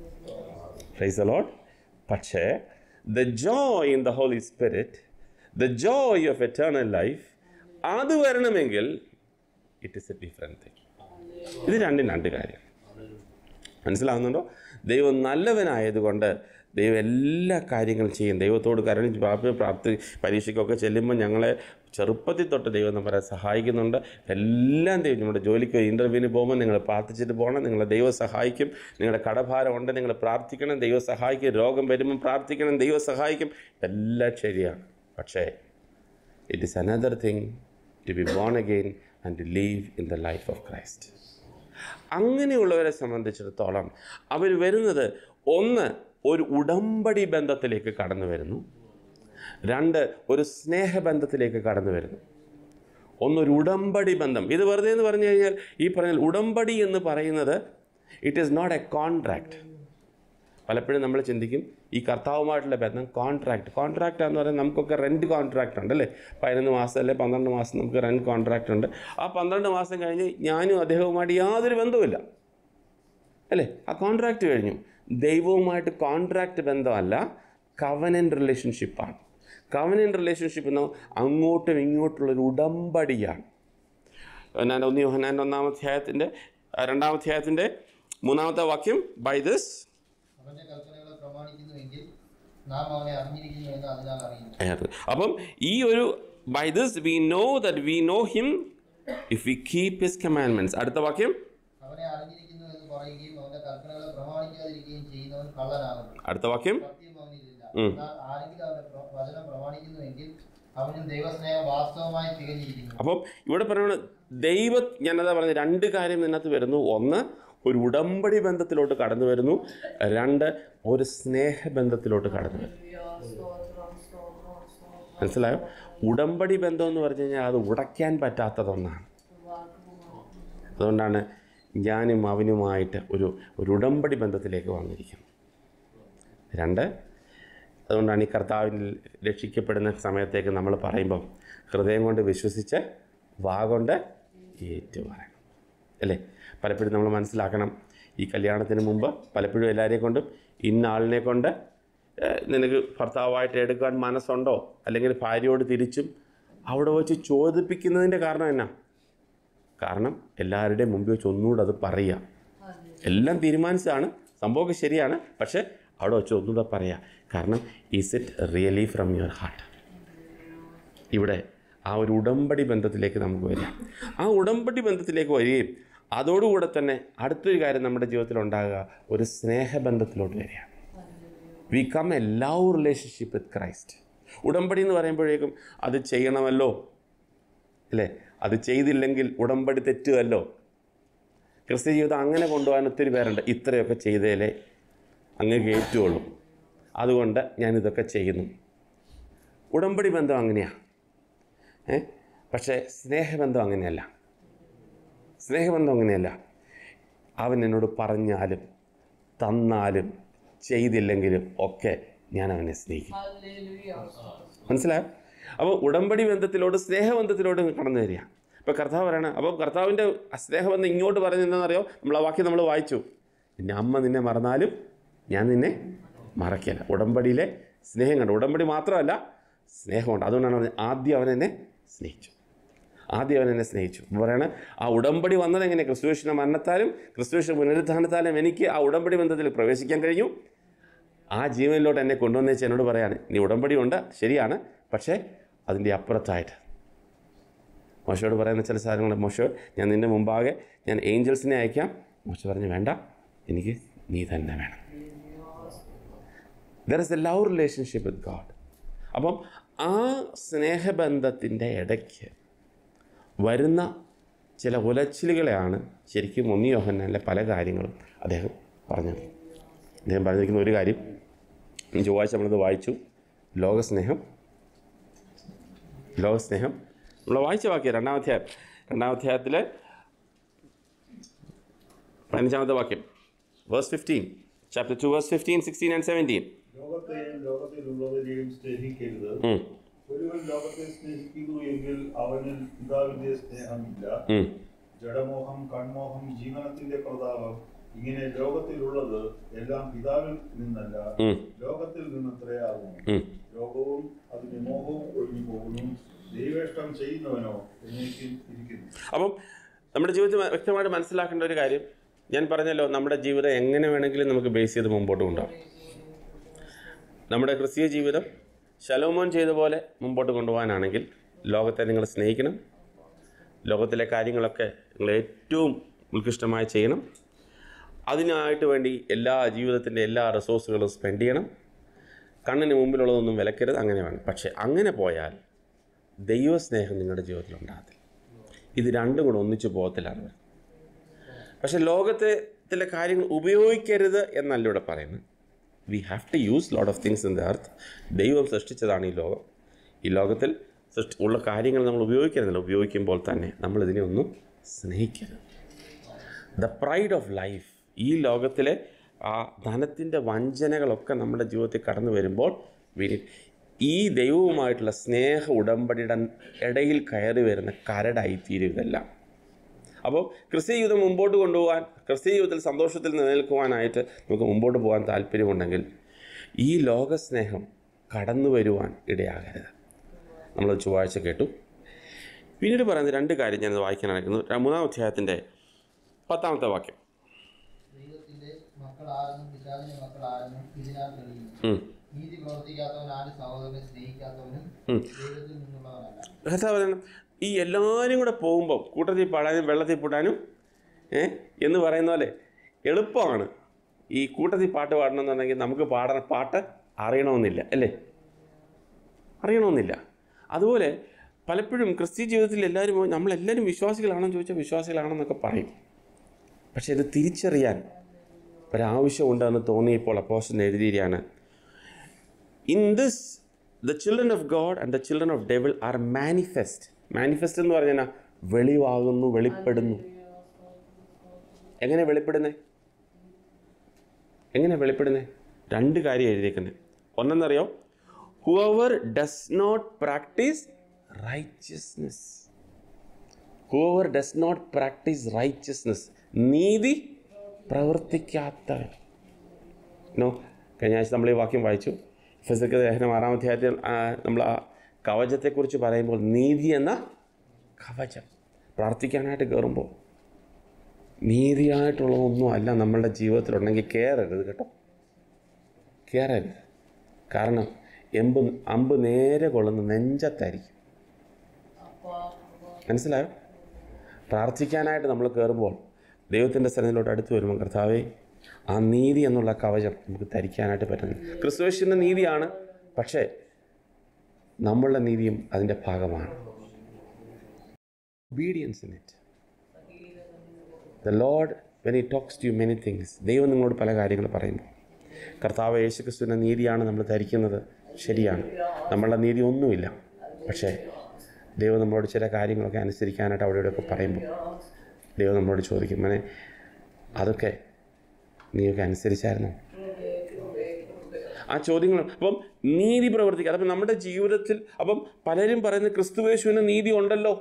പ്രൈസ് ലോഡ് പക്ഷേ the joy in the Holy Spirit the joy of eternal life അത് വരണമെങ്കിൽ it is a different thing ഇത് രണ്ടും രണ്ട് കാര്യം മനസ്സിലാവുന്നുണ്ടോ ദൈവം നല്ലവനായതുകൊണ്ട് ദൈവം എല്ലാ കാര്യങ്ങളും ചെയ്യും ദൈവത്തോട് കരുണിച്ച് പ്രാപ്തി പ്രാപ്തി പരീക്ഷയ്ക്കൊക്കെ ചെല്ലുമ്പോൾ ഞങ്ങളെ ചെറുപ്പത്തിൽ തൊട്ട് ദൈവം നമ്മളെ സഹായിക്കുന്നുണ്ട് എല്ലാം ദൈവം നമ്മുടെ ജോലിക്ക് ഇൻ്റർവ്യൂവിന് പോകുമ്പോൾ നിങ്ങൾ പ്രാർത്ഥിച്ചിട്ട് പോകണം നിങ്ങളെ ദൈവം സഹായിക്കും നിങ്ങളുടെ കടഭാരം ഉണ്ട് നിങ്ങൾ പ്രാർത്ഥിക്കണം ദൈവം സഹായിക്കും രോഗം വരുമ്പോൾ പ്രാർത്ഥിക്കണം ദൈവം സഹായിക്കും എല്ലാം ശരിയാണ് പക്ഷേ it is another thing to be born again and to live in the life of Christ അങ്ങനെയുള്ളവരെ സംബന്ധിച്ചിടത്തോളം അവർ വരുന്നത് ഒന്ന് ഒരു ഉടമ്പടി ബന്ധത്തിലേക്ക് കടന്നു വരുന്നു രണ്ട് ഒരു സ്നേഹബന്ധത്തിലേക്ക് കടന്നു വരുന്നു ഒന്നൊരു ഉടമ്പടി ബന്ധം ഇത് വെറുതെ എന്ന് പറഞ്ഞു കഴിഞ്ഞാൽ ഈ പറഞ്ഞാൽ ഉടമ്പടി എന്ന് പറയുന്നത് it is not a contract പലപ്പോഴും നമ്മൾ ചിന്തിക്കും ഈ കർത്താവുമായിട്ടുള്ള ബന്ധം കോൺട്രാക്ട് കോൺട്രാക്റ്റ് എന്ന് പറയുന്നത് നമുക്കൊക്കെ റെൻറ്റ് കോൺട്രാക്റ്റ് ഉണ്ട് അല്ലേ പതിനൊന്ന് മാസം അല്ലെ പന്ത്രണ്ട് മാസം നമുക്ക് റെൻറ്റ് കോൺട്രാക്റ്റ് ഉണ്ട് ആ പന്ത്രണ്ട് മാസം കഴിഞ്ഞ് ഞാനും അദ്ദേഹവുമായിട്ട് യാതൊരു ബന്ധവുമില്ല അല്ലേ ആ കോൺട്രാക്റ്റ് കഴിഞ്ഞു ദൈവവുമായിട്ട് കോൺട്രാക്റ്റ് ബന്ധമല്ല കവനൻ്റ് റിലേഷൻഷിപ്പാണ് കവനൻ്റ് റിലേഷൻഷിപ്പ് എന്ന് അങ്ങോട്ടും ഇങ്ങോട്ടുള്ളൊരു ഉടമ്പടിയാണ് ഞാൻ ഒന്ന് യോഹനാൻ്റെ ഒന്നാം അധ്യായത്തിൻ്റെ രണ്ടാം അധ്യായത്തിൻ്റെ മൂന്നാമത്തെ വാക്യം ബൈ ദിസ് അവന്റെ കൽപ്പനകളെ പ്രമാണിക്കുന്നുവെങ്കിൽ നാം അവനെ അറിഞ്ഞിരിക്കുന്നു എന്ന് അതിനാൽ അറിയുന്നു അതിനകത്ത് അപ്പം ഈ ഒരു by this we know that we know him if we keep his commandments അടുത്ത വാക്യം അവനെ അറിഞ്ഞിരിക്കുന്നു എന്ന് പറയുകയും അവന്റെ കൽപ്പനകളെ പ്രമാണിക്കാതിരിക്കുകയും ചെയ്യുന്നവൻ കള്ളനാകുന്നു അടുത്ത വാക്യം സത്യം അവനിലില്ല ഉം. എന്നാൽ ആരെങ്കിലും അവന്റെ പ്ര- വചനം പ്രമാണിക്കുന്നുവെങ്കിൽ അവനും ദൈവസ്നേഹം വാസ്തവമായി തികഞ്ഞിരിക്കുന്നു അപ്പം ഇവിടെ പറയുന്നത് ദൈവ ഞാനതാ പറഞ്ഞത് രണ്ട് കാര്യം ഇതിനകത്ത് വരുന്നു ഒന്ന് ഒരു ഉടമ്പടി ബന്ധത്തിലോട്ട് കടന്നു വരുന്നു രണ്ട് ഒരു സ്നേഹബന്ധത്തിലോട്ട് കടന്നു വരുന്നു മനസ്സിലായോ ഉടമ്പടി ബന്ധം എന്ന് പറഞ്ഞു കഴിഞ്ഞാൽ അത് ഉടയ്ക്കാൻ പറ്റാത്തതൊന്നാണ് അതുകൊണ്ടാണ് ഞാനും അവനുമായിട്ട് ഒരു ഒരു ഉടമ്പടി ബന്ധത്തിലേക്ക് വന്നിരിക്കുന്നത് രണ്ട് അതുകൊണ്ടാണ് ഈ കർത്താവിൽ രക്ഷിക്കപ്പെടുന്ന സമയത്തേക്ക് നമ്മൾ പറയുമ്പം ഹൃദയം കൊണ്ട് വിശ്വസിച്ച് വാ കൊണ്ട് ഏറ്റുപറയണം അല്ലേ പലപ്പോഴും നമ്മൾ മനസ്സിലാക്കണം ഈ കല്യാണത്തിന് മുമ്പ് പലപ്പോഴും എല്ലാവരെയും കൊണ്ടും ഇന്ന ആളിനെ കൊണ്ട് ഏഹ്, നിനക്ക് ഭർത്താവായിട്ട് എടുക്കാൻ മനസ്സുണ്ടോ അല്ലെങ്കിൽ ഭാര്യയോട് തിരിച്ചും അവിടെ വെച്ച് ചോദിപ്പിക്കുന്നതിൻ്റെ കാരണം എന്നാ കാരണം എല്ലാവരുടെയും മുമ്പിൽ വെച്ച് ഒന്നുകൂടെ അത് പറയുക എല്ലാം തീരുമാനിച്ചതാണ് സംഭവമൊക്കെ ശരിയാണ് പക്ഷേ അവിടെ വെച്ച് ഒന്നുകൂടെ പറയുക കാരണം is it really from your heart ഇവിടെ ആ ഒരു ഉടമ്പടി ബന്ധത്തിലേക്ക് നമുക്ക് വരിക ആ ഉടമ്പടി ബന്ധത്തിലേക്ക് വരികയും അതോടുകൂടെ തന്നെ അടുത്തൊരു കാര്യം നമ്മുടെ ജീവിതത്തിൽ ഉണ്ടാകുക ഒരു സ്നേഹബന്ധത്തിലോട്ട് വരിക we come a love relationship with Christ ഉടമ്പടി എന്ന് പറയുമ്പോഴേക്കും അത് ചെയ്യണമല്ലോ അല്ലേ അത് ചെയ്തില്ലെങ്കിൽ ഉടമ്പടി തെറ്റുമല്ലോ ക്രിസ്ത്യ ജീവിതം അങ്ങനെ കൊണ്ടുപോകാൻ ഒത്തിരി പേരുണ്ട് ഇത്രയൊക്കെ ചെയ്തേലേ അങ്ങ് കയറ്റുള്ളൂ അതുകൊണ്ട് ഞാനിതൊക്കെ ചെയ്യുന്നു ഉടമ്പടി ബന്ധം അങ്ങനെയാണ് ഏ പക്ഷേ സ്നേഹബന്ധം അങ്ങനെയല്ല സ്നേഹബന്ധം അങ്ങനെയല്ല അവൻ എന്നോട് പറഞ്ഞാലും തന്നാലും ചെയ്തില്ലെങ്കിലും ഒക്കെ ഞാൻ അവനെ സ്നേഹിക്കും മനസ്സിലായോ അപ്പോൾ ഉടമ്പടി ബന്ധത്തിലോട്ട് സ്നേഹബന്ധത്തിലോട്ട് കടന്നു വരിക ഇപ്പോൾ കർത്താവ് പറയണ അപ്പോൾ കർത്താവിൻ്റെ സ്നേഹബന്ധം ഇങ്ങോട്ട് പറഞ്ഞെന്നറിയോ നമ്മൾ ആ വാക്യം നമ്മൾ വായിച്ചു നിന്നെ അമ്മ നിന്നെ മറന്നാലും ഞാൻ നിന്നെ മറക്കില്ല ഉടമ്പടിയിലെ സ്നേഹം കണ്ടു ഉടമ്പടി മാത്രമല്ല സ്നേഹമുണ്ട് അതുകൊണ്ടാണ് പറഞ്ഞത് ആദ്യം അവൻ എന്നെ സ്നേഹിച്ചു ആദ്യം അവൻ എന്നെ സ്നേഹിച്ചു അപ്പോൾ പറയണ ആ ഉടമ്പടി വന്നത് എങ്ങനെ ക്രിസ്തുവേഷിൻ്റെ മരണത്താലും ക്രിസ്തുവേഷിൻ്റെ പുനരുദ്ധാനത്താലും എനിക്ക് ആ ഉടമ്പടി ബന്ധത്തിൽ പ്രവേശിക്കാൻ കഴിഞ്ഞു ആ ജീവനിലോട്ട് എന്നെ കൊണ്ടുവന്നേച്ച് എന്നോട് പറയാണ് നീ ഉടമ്പടി ഉണ്ട് ശരിയാണ് പക്ഷേ അതിൻ്റെ അപ്പുറത്തായിട്ട് മോശയോട് പറയുന്ന ചില സാധനങ്ങൾ മോശോ ഞാൻ നിൻ്റെ മുമ്പാകെ ഞാൻ ഏഞ്ചൽസിനെ അയക്കാം മോശ പറഞ്ഞു വേണ്ട എനിക്ക് നീ തന്നെ വേണം there is a love relationship with God അപ്പം ആ സ്നേഹബന്ധത്തിൻ്റെ ഇടയ്ക്ക് വരുന്ന ചില ഉലച്ചിലുകളെയാണ് ശരിക്കും ഒന്നി യോഹന്നാനിലെ പല കാര്യങ്ങളും അദ്ദേഹം പറഞ്ഞത് അദ്ദേഹം പറഞ്ഞിരിക്കുന്ന ഒരു കാര്യം ഈ ചൊവ്വാഴ്ച നമ്മളിത് വായിച്ചു ലോകസ്നേഹം ലോകസ്നേഹം നമ്മൾ വായിച്ച വാക്യം രണ്ടാം അധ്യായം രണ്ടാം അധ്യായത്തിലെ പതിനഞ്ചാമത്തെ വാക്യം verse fifteen chapter two verse fifteen sixteen and seventeen ലോകത്തെയും ലോകത്തിലുള്ളവരെയും സ്നേഹിക്കരുത് ഒരുവൻ ലോകത്തെ സ്നേഹിക്കുന്നു എങ്കിൽ അവനിൽ പിതാവിന്റെ സ്നേഹമില്ല ജഡമോഹം കൺമോഹം ജീവനത്തിന്റെ പ്രതാപം ഇങ്ങനെ ലോകത്തിലുള്ളത് എല്ലാം പിതാവിൽ നിന്നല്ല ലോകത്തിൽ നിന്നത്രേ ആകുന്നു ലോകവും അതിന്റെ മോഹവും ഒഴിഞ്ഞു പോകുന്നു ദൈവേഷ്ടം ചെയ്യുന്നവനോ എന്നേക്കും ഇരിക്കുന്നു അപ്പം നമ്മുടെ ജീവിതത്തിൽ വ്യക്തമായിട്ട് മനസ്സിലാക്കേണ്ട ഒരു കാര്യം ഞാൻ പറഞ്ഞല്ലോ നമ്മുടെ ജീവിതം എങ്ങനെ വേണമെങ്കിലും നമുക്ക് ബേസ് ചെയ്ത് മുമ്പോട്ട് കൊണ്ടുപോകാം നമ്മുടെ ക്രിസ്തീയ ജീവിതം ശലോമോൻ ചെയ്ത പോലെ മുമ്പോട്ട് കൊണ്ടുപോകാനാണെങ്കിൽ ലോകത്തെ നിങ്ങൾ സ്നേഹിക്കണം ലോകത്തിലെ കാര്യങ്ങളൊക്കെ നിങ്ങൾ ഏറ്റവും ഉത്കൃഷ്ടമായി ചെയ്യണം അതിനായിട്ട് വേണ്ടി എല്ലാ ജീവിതത്തിൻ്റെ എല്ലാ റിസോഴ്സുകളും സ്പെൻഡ് ചെയ്യണം കണ്ണിന് മുമ്പിലുള്ളതൊന്നും വിലക്കരുത് അങ്ങനെ വേണം പക്ഷേ അങ്ങനെ പോയാൽ ദൈവസ്നേഹം നിങ്ങളുടെ ജീവിതത്തിൽ ഉണ്ടാകത്തില്ല ഇത് രണ്ടും കൂടെ ഒന്നിച്ച് പോകത്തിലാണ് വരുന്നത് പക്ഷെ ലോകത്തെ ചില കാര്യങ്ങൾ ഉപയോഗിക്കരുത് എന്നല്ല ഇവിടെ പറയുന്നത് we have to use lot of things in the earth ദൈവം സൃഷ്ടിച്ചതാണ് ഈ ലോകം ഈ ലോകത്തിൽ സൃഷ്ടി ഉള്ള കാര്യങ്ങൾ നമ്മൾ ഉപയോഗിക്കുന്നില്ല ഉപയോഗിക്കുമ്പോൾ തന്നെ നമ്മൾ ഇതിനെ ഒന്നും സ്നേഹിക്കരുത് ദ പ്രൈഡ് ഓഫ് ലൈഫ് ഈ ലോകത്തിലെ ആ ധനത്തിൻ്റെ വഞ്ചനകളൊക്കെ നമ്മുടെ ജീവിതത്തിൽ കടന്നു വരുമ്പോൾ we- ഈ ദൈവവുമായിട്ടുള്ള സ്നേഹ ഉടമ്പടിയുടെ ഇടയിൽ കയറി വരുന്ന കരടായി തീരുകയെല്ലാം അപ്പോൾ ക്രിസ്ത്യ ജീവിതം മുമ്പോട്ട് കൊണ്ടുപോകാൻ ക്രിസ്ത്യ ജീവിതത്തിൽ സന്തോഷത്തിൽ നിലനിൽക്കുവാനായിട്ട് നമുക്ക് മുമ്പോട്ട് പോകാൻ താല്പര്യമുണ്ടെങ്കിൽ ഈ ലോകസ്നേഹം കടന്നു വരുവാൻ ഇടയാകരുത് നമ്മൾ ചൊവ്വാഴ്ച കേട്ടു പിന്നീട് പറയുന്ന രണ്ട് കാര്യം ഞാൻ വായിക്കാൻ അയക്കുന്നു മൂന്നാം അധ്യായത്തിൻ്റെ പത്താമത്തെ വാക്യം ദൈവത്തിന്റെ മക്കളാരെന്നും പിതാവിന്റെ മക്കളാരെന്നും ഇതിനാൽ തെളിയുന്നു ഉം. നീതി പ്രവർത്തിക്കാത്തവൻ ആരും സഹോദരനെ സ്നേഹിക്കാത്തവനും ഉം. ദൈവത്തിൽ നിന്നുള്ളവനല്ല കർത്താവ് പറയണം ഈ എല്ലാവരും കൂടെ പോകുമ്പോൾ കൂട്ടത്തിൽ പാടാനും വെള്ളത്തിൽ പൂട്ടാനും ഏ എന്ന് പറയുന്ന പോലെ എളുപ്പമാണ് ഈ കൂട്ടത്തിൽ പാട്ട് പാടണമെന്നുണ്ടെങ്കിൽ നമുക്ക് പാടണ പാട്ട് അറിയണമെന്നില്ല അല്ലേ അറിയണമെന്നില്ല അതുപോലെ പലപ്പോഴും ക്രിസ്ത്യ ജീവിതത്തിൽ എല്ലാവരും നമ്മളെല്ലാവരും വിശ്വാസികളാണെന്ന് ചോദിച്ചാൽ വിശ്വാസികളാണെന്നൊക്കെ പറയും പക്ഷേ ഇത് തിരിച്ചറിയാൻ ഒരാവശ്യമുണ്ടെന്ന് തോന്നിയപ്പോൾ അപ്പോസ്റ്റൻ എഴുതിയിരിക്കുകയാണ് in this the children of God and the children of devil are manifest manifest എന്ന് പറഞ്ഞാൽ വെളിവാകുന്നു വെളിപ്പെടുന്നു എങ്ങനെ വെളിപ്പെടുന്നേ എങ്ങനെ വെളിപ്പെടുന്നേ രണ്ട് കാര്യം എഴുതിയേക്കുന്നത് ഒന്നെന്നറിയോ whoever does not practice righteousness whoever does not practice righteousness നീതി പ്രവർത്തിക്കാത്തവൻ നോ കഴിഞ്ഞ ആഴ്ച നമ്മൾ ഈ വാക്യം വായിച്ചു ഫിസിക്കൽ ലേഖനം ആറാം അധ്യായത്തിൽ ആ, നമ്മൾ ആ കവചത്തെക്കുറിച്ച് പറയുമ്പോൾ നീതി എന്ന കവചം പ്രാർത്ഥിക്കാനായിട്ട് കയറുമ്പോൾ നീതിയായിട്ടുള്ളതൊന്നും അല്ല നമ്മളുടെ ജീവിതത്തിലുണ്ടെങ്കിൽ കയറരുത് കേട്ടോ കയറരുത് കാരണം എമ്പ് അമ്പ് നേരെ കൊള്ളുന്ന നെഞ്ചത്തായിരിക്കും മനസ്സിലായോ പ്രാർത്ഥിക്കാനായിട്ട് നമ്മൾ കയറുമ്പോൾ ദൈവത്തിൻ്റെ സ്ഥലത്തിലോട്ട് അടുത്ത് വരുമ്പോൾ കർത്താവെ ആ നീതി എന്നുള്ള കവചം നമുക്ക് ധരിക്കാനായിട്ട് പറ്റുന്നു ക്രിസ്തുവേശിൻ്റെ നീതിയാണ് പക്ഷേ നമ്മളുടെ നീതിയും അതിൻ്റെ ഭാഗമാണ് obedience in it. The Lord, when He talks to you many things, ദൈവം നിങ്ങളോട് പല കാര്യങ്ങൾ പറയുമ്പോൾ കർത്താവ് യേശുക്രിസ്തുവിൻ്റെ നീതിയാണ് നമ്മൾ ധരിക്കുന്നത് ശരിയാണ് നമ്മളുടെ നീതി ഒന്നുമില്ല പക്ഷേ ദൈവം നമ്മളോട് ചില കാര്യങ്ങളൊക്കെ അനുസരിക്കാനായിട്ട് അവിടെ ഇവിടെയൊക്കെ പറയുമ്പോൾ ദൈവം നമ്മളോട് ചോദിക്കും മനെ അതൊക്കെ നീയൊക്കെ അനുസരിച്ചായിരുന്നോ ആ ചോദ്യങ്ങൾ അപ്പം നീതി പ്രവർത്തിക്കുക അപ്പം നമ്മുടെ ജീവിതത്തിൽ അപ്പം പലരും പറയുന്ന ക്രിസ്തുവേശുവിന് നീതി ഉണ്ടല്ലോ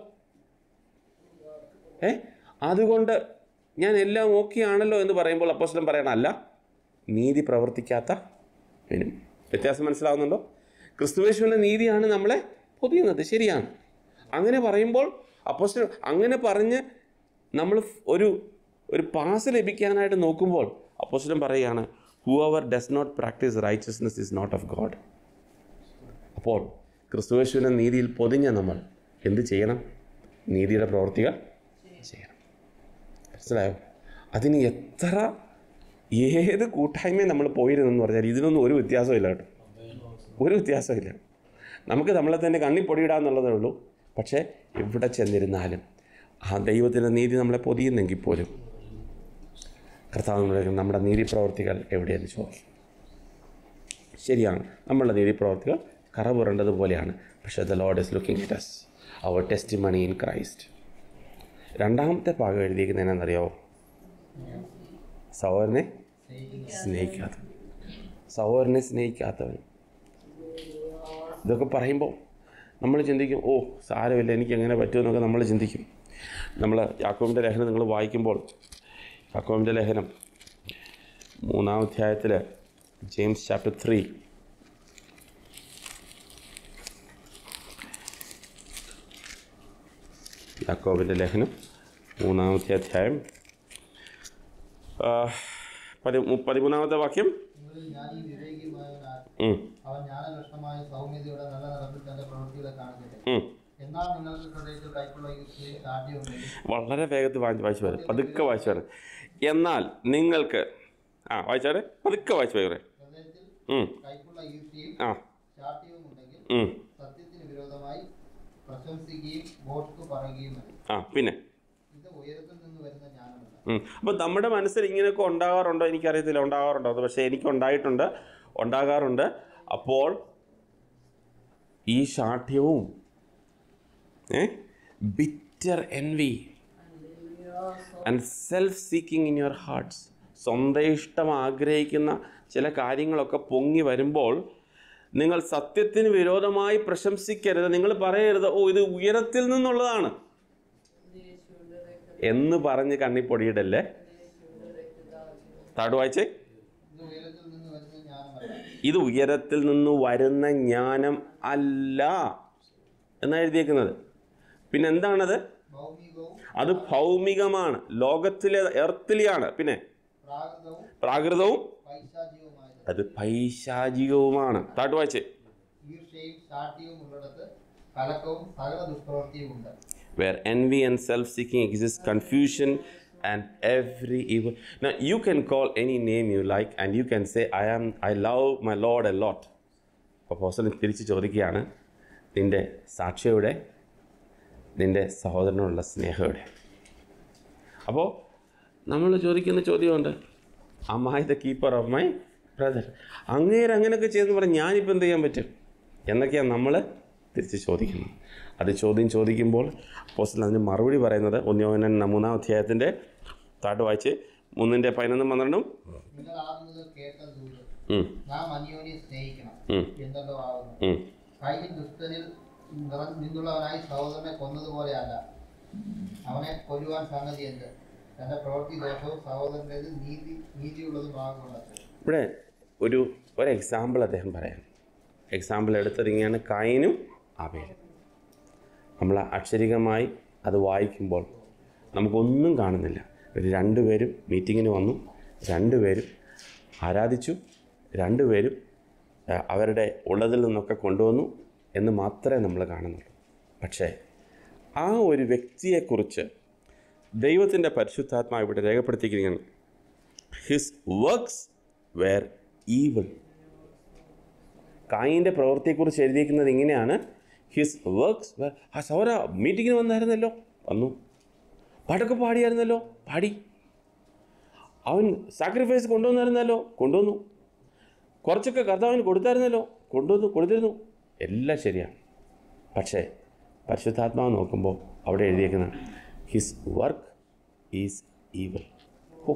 ഏ അതുകൊണ്ട് ഞാൻ എല്ലാം ഓക്കെ ആണല്ലോ എന്ന് പറയുമ്പോൾ അപ്പോസ്ലം പറയണം അല്ല നീതി പ്രവർത്തിക്കാത്ത വരും വ്യത്യാസം മനസ്സിലാവുന്നുണ്ടോ ക്രിസ്തുവേശുവിൻ്റെ നീതിയാണ് നമ്മളെ പൊതിയുന്നത് ശരിയാണ് അങ്ങനെ പറയുമ്പോൾ അപ്പോസ്ലം അങ്ങനെ പറഞ്ഞ് നമ്മൾ ഒരു ഒരു പാസ് ലഭിക്കാനായിട്ട് നോക്കുമ്പോൾ അപ്പോസ്ലം പറയുകയാണ് whoever does not practice righteousness is not of God അപ്പോൾ ക്രിസ്തുവേശുവിൻ്റെ നീതിയിൽ പൊതിഞ്ഞ നമ്മൾ എന്ത് ചെയ്യണം നീതിയുടെ പ്രവർത്തികൾ ചെയ്യണം മനസ്സിലായോ അതിന് എത്ര ഏത് കൂട്ടായ്മയും നമ്മൾ പോയിരുന്നെന്ന് പറഞ്ഞാൽ ഇതിനൊന്നും ഒരു വ്യത്യാസമില്ല കേട്ടോ ഒരു വ്യത്യാസമില്ല നമുക്ക് നമ്മളെ തന്നെ കണ്ണി പൊടിയിടാന്നുള്ളതേ ഉള്ളൂ പക്ഷേ എവിടെ ചെന്നിരുന്നാലും ആ ദൈവത്തിൻ്റെ നീതി നമ്മളെ പൊതിയുന്നെങ്കിൽ പോലും കർത്താവ് നമ്മളെ നമ്മുടെ നീതി പ്രവർത്തികൾ എവിടെയെന്ന് ചോദിക്കും ശരിയാണ് നമ്മളുടെ നീതി പ്രവർത്തികൾ കറ പുരണ്ടതുപോലെയാണ് പക്ഷേ the Lord is looking at us our testimony in Christ രണ്ടാമത്തെ ഭാഗം എഴുതിയിരിക്കുന്നതിനെന്നറിയാവോ സഹോദരനെ സ്നേഹിക്കാത്ത സഹോദരനെ സ്നേഹിക്കാത്തവൻ ഇതൊക്കെ പറയുമ്പോൾ നമ്മൾ ചിന്തിക്കും ഓ സാരമില്ല എനിക്ക് എങ്ങനെ പറ്റുമെന്നൊക്കെ നമ്മൾ ചിന്തിക്കും നമ്മൾ യാക്കോബിൻ്റെ ലേഖനം നിങ്ങൾ വായിക്കുമ്പോൾ യാക്കോബിൻ്റെ ലേഖനം മൂന്നാം അധ്യായത്തിൽ ജെയിംസ് ചാപ്റ്റർ ത്രീ യാക്കോബിൻ്റെ ലേഖനം മൂന്നാമത്തെ അധ്യായം ആ, പതി മു- പതിമൂന്നാമത്തെ വാക്യം നിങ്ങളിൽ ജ്ഞാനി വിവേകിയുമായവനാൽ ഉം, അവൻ ജ്ഞാനലക്ഷണമായ സൗമ്യതയുടെ നല്ല നിറത്തിൽ തന്റെ പ്രവൃത്തികളെ കാണിക്കട്ടെ ഉം. എന്നാൽ നിങ്ങൾക്ക് ഹൃദയത്തിൽ കൈക്കുള്ള യുക്തിയും സാധ്യമുണ്ടെങ്കിൽ വളരെ വേഗത്തിൽ വായിച്ച് വായിച്ചു വരാം പതുക്കെ വായിച്ചു വരാം എന്നാൽ നിങ്ങൾക്ക് ആ വായിച്ചാരെ പതുക്കെ വായിച്ചു വരെ ഹൃദയത്തിൽ ഉം കൈക്കുള്ള യുക്തിയും ആ ശാഠ്യവും ഉണ്ടെങ്കിൽ ഉം സത്യത്തിന് വിരോധമായി പ്രശംസിക്കുകയും വോട്ട് പറയുകയും മതി ആ പിന്നെ ഇത് ഉയരത്തിൽ നിന്ന് വരുന്ന ജ്ഞാനമല്ല അപ്പോൾ നമ്മുടെ മനസ്സിൽ ഇങ്ങനെയൊക്കെ ഉണ്ടാകാറുണ്ടോ എനിക്കറിയത്തില്ല ഉണ്ടാകാറുണ്ടോ അത് പക്ഷേ എനിക്ക് ഉണ്ടായിട്ടുണ്ട് ഉണ്ടാകാറുണ്ട് അപ്പോൾ ഈ ശാഠ്യവും a bitter envy and self seeking in your hearts സ്വന്തം ഇഷ്ടം ആഗ്രഹിക്കുന്ന ചില കാര്യങ്ങളൊക്കെ പൊങ്ങി വരുമ്പോൾ നിങ്ങൾ സത്യത്തിന് വിരോധമായി പ്രശംസിക്കരുത് നിങ്ങൾ പറയരുത് ഓ ഇത് ഉയരത്തിൽ നിന്നുള്ളതാണ് എന്ന് പറഞ്ഞ് കണ്ണിപ്പൊടിയിടല്ലേ താട് വായിച്ചേ ഇത് ഉയരത്തിൽ നിന്ന് വരുന്ന ജ്ഞാനമല്ല ഇത് ഉയരത്തിൽ നിന്ന് വരുന്ന ജ്ഞാനം അല്ല എന്നാണ് എഴുതിയേക്കുന്നത് പിന്നെ എന്താണത് ഭൗമികവും അത് ഭൗമികമാണ് ലോകത്തിലെ എർത്തിലെയാണ് പിന്നെ പ്രാകൃതവും പ്രാകൃതവും പൈശാചികവുമായത് അത് പൈശാചികവുമാണ് താട്ട് വായിച്ചേ ഈർഷ്യയും ശാഠ്യവും ഉള്ളിടത്ത് കലക്കവും സകല ദുഷ്പ്രവൃത്തിയും ഉണ്ട് where envy and self-seeking exists, confusion and every evil. Now you can call any name you like, and you can say, "I am, I love my Lord a lot." അപ്പോൾ തിരിച്ച് ചോദിക്കുകയാണ് നിന്റെ സാക്ഷിയുടെ നിന്റെ സഹോദരനോടുള്ള സ്നേഹയുടെ അപ്പോൾ നമ്മൾ ചോദിക്കുന്ന ചോദ്യമുണ്ട് am I the keeper of my brother അങ്ങേര് അങ്ങനെയൊക്കെ ചെയ്തെന്ന് പറഞ്ഞാൽ ഞാനിപ്പോൾ എന്ത് ചെയ്യാൻ പറ്റും എന്നൊക്കെയാണ് നമ്മൾ തിരിച്ച് ചോദിക്കുന്നത് അത് ചോദ്യം ചോദിക്കുമ്പോൾ അപ്പോസ്റ്റൽ അതിന് മറുപടി പറയുന്നത് ഒന്നിയോനൻ മൂന്നാം അധ്യായത്തിൻ്റെ താട്ട് വായിച്ച് മൂന്നിൻ്റെ പതിനൊന്നും പന്ത്രണ്ടും നിങ്ങൾ ആദ്യം മുതൽ കേട്ട ദൂത് ഉം, നാം അന്യോന്യം സ്നേഹിക്കണം ഉം, എന്നല്ലോ ആവുന്നു ഉം. കൈയിൽ ദുഷ്ടനിൽ നിറ- നിന്നുള്ളവനായി സഹോദരനെ കൊന്നതുപോലെയല്ല അവനെ കൊല്ലുവാൻ സംഗതി എന്ത് തന്റെ പ്രവൃത്തി ദോഷവും സഹോദരൻ്റെത് നീതി നീതിയുള്ളതുമാകുന്നത് ഇവിടെ ഒരു ഒരു എക്സാമ്പിൾ അദ്ദേഹം പറയാം എക്സാമ്പിൾ എടുത്തത് ഇങ്ങനെയാണ് കൈനും ആബേലും നമ്മൾ അക്ഷരികമായി അത് വായിക്കുമ്പോൾ നമുക്കൊന്നും കാണുന്നില്ല ഒരു രണ്ടുപേരും മീറ്റിങ്ങിന് വന്നു രണ്ടുപേരും ആരാധിച്ചു രണ്ടുപേരും ആ, അവരുടെ ഉള്ളതിൽ നിന്നൊക്കെ കൊണ്ടുവന്നു എന്ന് മാത്രമേ നമ്മൾ കാണുന്നുള്ളൂ പക്ഷേ ആ ഒരു വ്യക്തിയെക്കുറിച്ച് ദൈവത്തിൻ്റെ പരിശുദ്ധാത്മാവ് ഇവിടെ രേഖപ്പെടുത്തിയിരിക്കുകയാണ് ഹിസ് വർക്ക്സ് വേർ ഈവിൾ കായിൻ്റെ പ്രവൃത്തിയെക്കുറിച്ച് എഴുതിയിരിക്കുന്നത് ഇങ്ങനെയാണ് ഹിസ് വർക്ക്സ് വേർ ആ സൗര മീറ്റിങ്ങിന് വന്നായിരുന്നല്ലോ വന്നു പാട്ടൊക്കെ പാടിയായിരുന്നല്ലോ പാടി അവൻ സാക്രിഫൈസ് കൊണ്ടുവന്നായിരുന്നല്ലോ കൊണ്ടുവന്നു കുറച്ചൊക്കെ കർത്താവിന് കൊടുത്തായിരുന്നല്ലോ കൊണ്ടുവന്നു കൊടുത്തിരുന്നു എല്ലാം ശരിയാണ് പക്ഷേ പരിശുദ്ധാത്മാവ് നോക്കുമ്പോൾ അവിടെ എഴുതിയേക്കുന്ന ഹിസ് വർക്ക് ഈസ് ഈവൽ ഓ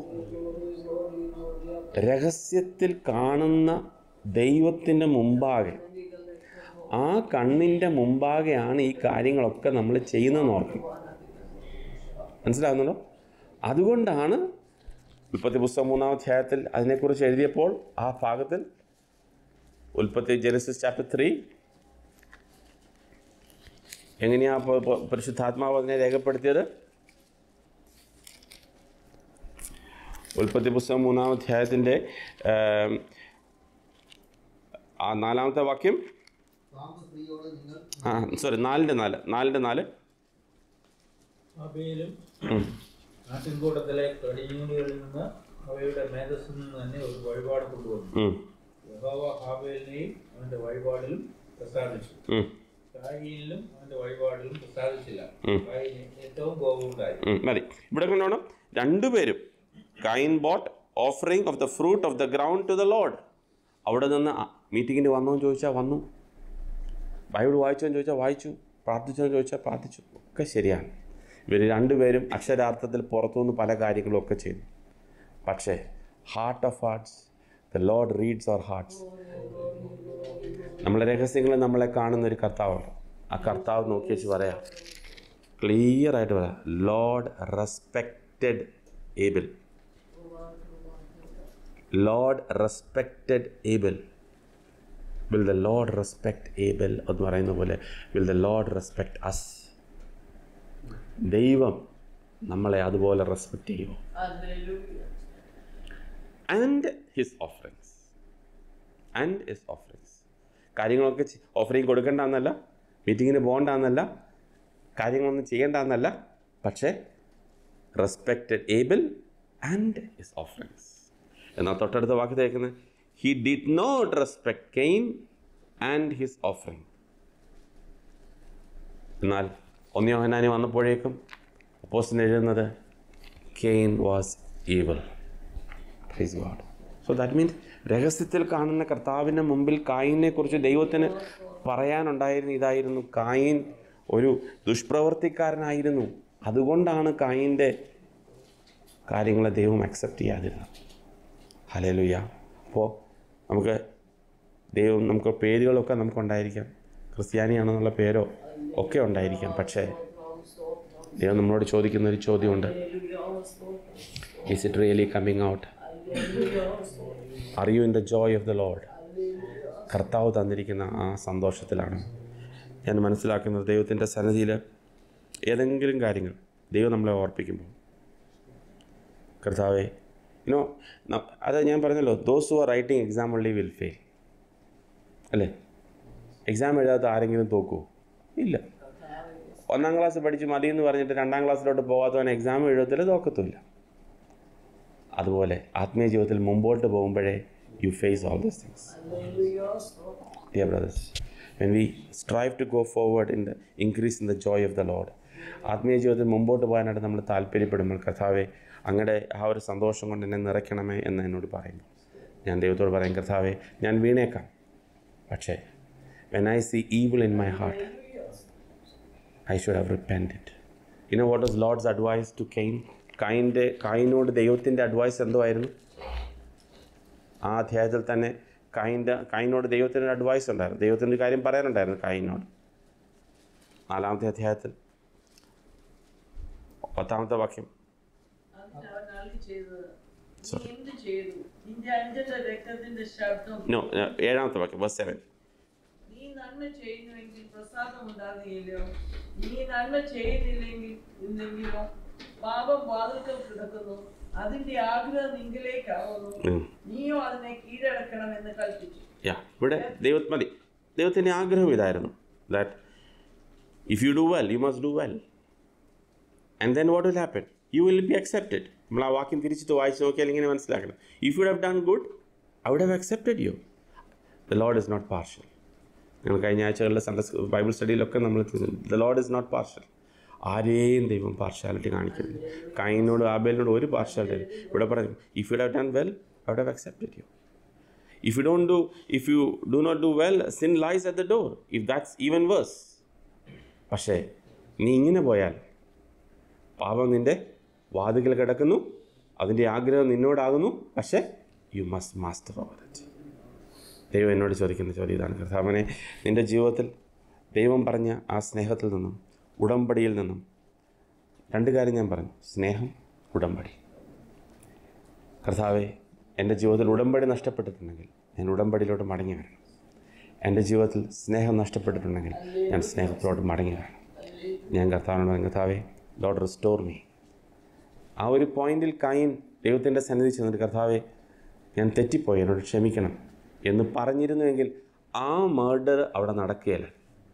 രഹസ്യത്തിൽ കാണുന്ന ദൈവത്തിൻ്റെ മുമ്പാകെ ആ കണ്ണിൻ്റെ മുമ്പാകെയാണ് ഈ കാര്യങ്ങളൊക്കെ നമ്മൾ ചെയ്യുന്നതെന്ന് ഓർക്കണം മനസ്സിലാകുന്നുണ്ടോ അതുകൊണ്ടാണ് ഉൽപ്പത്തി പുസ്തകം മൂന്നാം അധ്യായത്തിൽ അതിനെക്കുറിച്ച് എഴുതിയപ്പോൾ ആ ഭാഗത്തിൽ ഉൽപ്പത്തി ജെനസിസ് ചാപ്റ്റർ ത്രീ എങ്ങനെയാ പ- പ- പരിശുദ്ധാത്മാവ് അതിനെ രേഖപ്പെടുത്തിയത് ഉൽപ്പത്തി പുസ്തകം മൂന്നാം അധ്യായത്തിൻ്റെ ഏം, ആ നാലാമത്തെ വാക്യം പാമ്പ് സ്ത്രീയോട് നിങ്ങൾ ആ സോറി നാലിൻ്റെ നാല് നാലിൻ്റെ നാല് അവയിലും ഉം. ആട്ടിൻകൂട്ടത്തിലെ കടിഞ്ഞൂലുകളിൽ നിന്ന് അവയുടെ മേധസ്സിൽ നിന്ന് തന്നെ ഒരു വഴിപാട് കൊണ്ടുവന്നു ഉം. യഹോവ ഹാബേലിനെയും അവന്റെ വഴിപാടിലും പ്രസാദിച്ചു ഉം. കായിനിലും അവന്റെ വഴിപാടിലും പ്രസാദിച്ചില്ല ഉം. കായിന് ഏറ്റവും കോപമുണ്ടായി ഉം, മതി ഇവിടെ കണ്ടോണം രണ്ടുപേരും Cain brought offering of the fruit of the ground to the Lord അവിടെ നിന്ന് മീറ്റിങ്ങിന് വന്നോ എന്ന് ചോദിച്ചാൽ വന്നു ബൈബിൾ വായിച്ചോ എന്ന് ചോദിച്ചാൽ വായിച്ചു പ്രാർത്ഥിച്ചോ എന്ന് ചോദിച്ചാൽ പ്രാർത്ഥിച്ചു ഒക്കെ ശരിയാണ് ഇവർ രണ്ടുപേരും അക്ഷരാർത്ഥത്തിൽ പുറത്തുനിന്ന് പല കാര്യങ്ങളും ഒക്കെ ചെയ്തു പക്ഷേ heart of hearts the Lord reads our hearts നമ്മളെ രഹസ്യങ്ങളിൽ നമ്മളെ കാണുന്ന ഒരു കർത്താവുണ്ട് ആ കർത്താവ് നോക്കി വെച്ച് പറയാം ക്ലിയർ ആയിട്ട് പറയാം Lord respected Abel Lord respected Abel will the Lord respect Abel എന്ന് പറയുന്ന പോലെ will the Lord respect us ദൈവം നമ്മളെ അതുപോലെ റെസ്പെക്റ്റ് ചെയ്യുമോ and his offerings and his offerings കാര്യങ്ങളൊക്കെ ഓഫറിങ് കൊടുക്കേണ്ടെന്നല്ല മീറ്റിങ്ങിന് പോകണ്ടെന്നല്ല കാര്യങ്ങളൊന്നും ചെയ്യേണ്ടെന്നല്ല പക്ഷേ respected Abel and his offerings എന്നാൽ തൊട്ടടുത്ത വാക്ക് തേക്കുന്നത് he did not respect Cain and his offering എന്നാൽ ഒന്നിയോഹനാനി വന്നപ്പോഴേക്കും അപ്പോസ്റ്റിന് എഴുതുന്നത് Cain was evil praise God so that means രഹസ്യത്തിൽ കാണുന്ന കർത്താവിൻ്റെ മുമ്പിൽ കായിനെ കുറിച്ച് ദൈവത്തിന് പറയാനുണ്ടായിരുന്ന ഇതായിരുന്നു കായിൻ ഒരു ദുഷ്പ്രവർത്തിക്കാരനായിരുന്നു അതുകൊണ്ടാണ് കായിൻ്റെ കാര്യങ്ങളെ ദൈവം അക്സെപ്റ്റ് ചെയ്യാതിരുന്നത് ഹലേലുയ്യ അപ്പോൾ നമുക്ക് ദൈവം നമുക്ക് പേരുകളൊക്കെ നമുക്കുണ്ടായിരിക്കാം ക്രിസ്ത്യാനിയാണെന്നുള്ള പേരോ ഒക്കെ ഉണ്ടായിരിക്കാം പക്ഷേ ദൈവം നമ്മളോട് ചോദിക്കുന്ന ഒരു ചോദ്യമുണ്ട് is it really coming out are you in the joy of the Lord കർത്താവ് തന്നിരിക്കുന്ന ആ സന്തോഷത്തിലാണ് ഞാൻ മനസ്സിലാക്കുന്നത് ദൈവത്തിൻ്റെ സന്നിധിയിൽ ഏതെങ്കിലും കാര്യങ്ങൾ ദൈവം നമ്മളെ ഓർപ്പിക്കുമ്പോൾ കർത്താവെ യുനോ അത് ഞാൻ പറഞ്ഞല്ലോ those who are writing exam only will fail അല്ലേ എക്സാം എഴുതാത്ത ആരെങ്കിലും തോക്കുമോ ഇല്ല ഒന്നാം ക്ലാസ് പഠിച്ച് മതി എന്ന് പറഞ്ഞിട്ട് രണ്ടാം ക്ലാസ്സിലോട്ട് പോകാത്തവൻ എക്സാം എഴുതത്തില്ല തോക്കത്തുമില്ല അതുപോലെ ആത്മീയ ജീവിതത്തിൽ മുമ്പോട്ട് പോകുമ്പോഴേ you face all these things dear brothers when we strive to go forward in the increase in the joy of the Lord ആത്മീയ ജീവിതത്തിൽ മുമ്പോട്ട് പോകാനായിട്ട് നമ്മൾ താല്പര്യപ്പെടുമ്പോൾ കർത്താവെ അങ്ങയുടെ ആ ഒരു സന്തോഷം കൊണ്ട് എന്നെ നിറയ്ക്കണമേ എന്ന് എന്നോട് പറയുമ്പോൾ ഞാൻ ദൈവത്തോട് പറയും കർത്താവെ ഞാൻ വീണേക്കാം പക്ഷേ when I see evil in my heart I should have repent you know what is Lord's advice to Cain കൈൻ്റെ കായിനോട് ദൈവത്തിൻ്റെ അഡ്വൈസ് എന്തോ ആയിരുന്നു ആ അധ്യായത്തിൽ തന്നെ കായിൻ്റെ കായിനോട് ദൈവത്തിൻ്റെ അഡ്വൈസ് ഉണ്ടായിരുന്നു ദൈവത്തിൻ്റെ ഒരു കാര്യം പറയാനുണ്ടായിരുന്നു കായിനോട് നാലാമത്തെ അധ്യായത്തിൽ പത്താമത്തെ വാക്യം അതിന് അവൻ അരുളി ചെയ്തത്, നീ Sorry. എന്ത് ചെയ്തു നിന്റെ അഞ്ചന്റെ രക്തത്തിന്റെ ശബ്ദം നോ ഏഴാമത്തെ വാക്യം ബസ് സെവൻ നീ നന്മ ചെയ്യുന്നുവെങ്കിൽ പ്രസാദം ഉണ്ടാകുകയില്ലോ നീ നന്മ ചെയ്യുന്നില്ലെങ്കിൽ ഇല്ലെങ്കിലോ പാപം വാതിൽക്കൽ കിടക്കുന്നു അതിന്റെ ആഗ്രഹം നിങ്കിലേക്കാവുന്നു നീയോ അതിനെ കീഴടക്കണമെന്ന് കൽപ്പിച്ചു യാ ഇവിടെ ദൈവ മതി ദൈവത്തിൻ്റെ ആഗ്രഹം ഇതായിരുന്നു that if you do well you must do well and then what will happen you will be accepted നമ്മൾ ആ വാക്യം തിരിച്ചിട്ട് വായിച്ച് നോക്കിയാൽ ഇങ്ങനെ മനസ്സിലാക്കണം if you have done good I would have accepted you the Lord is not partial ഞങ്ങൾ കഴിഞ്ഞ ആഴ്ചകളിലെ സൺഡേ ബൈബിൾ സ്റ്റഡിയിലൊക്കെ നമ്മൾ the Lord is not partial ആരെയും ദൈവം പാർഷ്യാലിറ്റി കാണിക്കുന്നില്ല കൈനോട് ആബേലിനോട് ഒരു പാർഷ്യാലിറ്റി ഇവിടെ പറയും if you have done well I would have accepted you if you don't do if you do not do well sin lies at the door if that's even verse പക്ഷേ നീ ഇങ്ങനെ പോയാൽ പാപം നിൻ്റെ വാതിക്കൽ കിടക്കുന്നു അതിൻ്റെ ആഗ്രഹം നിന്നോടാകുന്നു പക്ഷേ you must master over it ദൈവം എന്നോട് ചോദിക്കുന്ന ചോദ്യം ഇതാണ് കർത്താവനെ നിൻ്റെ ജീവിതത്തിൽ ദൈവം പറഞ്ഞ ആ സ്നേഹത്തിൽ നിന്നും ഉടമ്പടിയിൽ നിന്നും രണ്ട് കാര്യം ഞാൻ പറഞ്ഞു സ്നേഹം ഉടമ്പടി കർത്താവെ എൻ്റെ ജീവിതത്തിൽ ഉടമ്പടി നഷ്ടപ്പെട്ടിട്ടുണ്ടെങ്കിൽ ഞാൻ ഉടമ്പടിയിലോട്ട് മടങ്ങി വരണം എൻ്റെ ജീവിതത്തിൽ സ്നേഹം നഷ്ടപ്പെട്ടിട്ടുണ്ടെങ്കിൽ ഞാൻ സ്നേഹത്തിലോട്ട് മടങ്ങി വരണം ഞാൻ കർത്താവിനോട് പറഞ്ഞു, കർത്താവെ ലോഡ് റിസ്റ്റോർ മീ ആ ഒരു പോയിന്റിൽ കൈൻ ദൈവത്തിൻ്റെ സന്നിധി ചെന്നിട്ട് കർത്താവെ ഞാൻ തെറ്റിപ്പോയി എന്നോട് ക്ഷമിക്കണം എന്ന് പറഞ്ഞിരുന്നുവെങ്കിൽ ആ മേർഡർ അവിടെ നടക്കുകയില്ല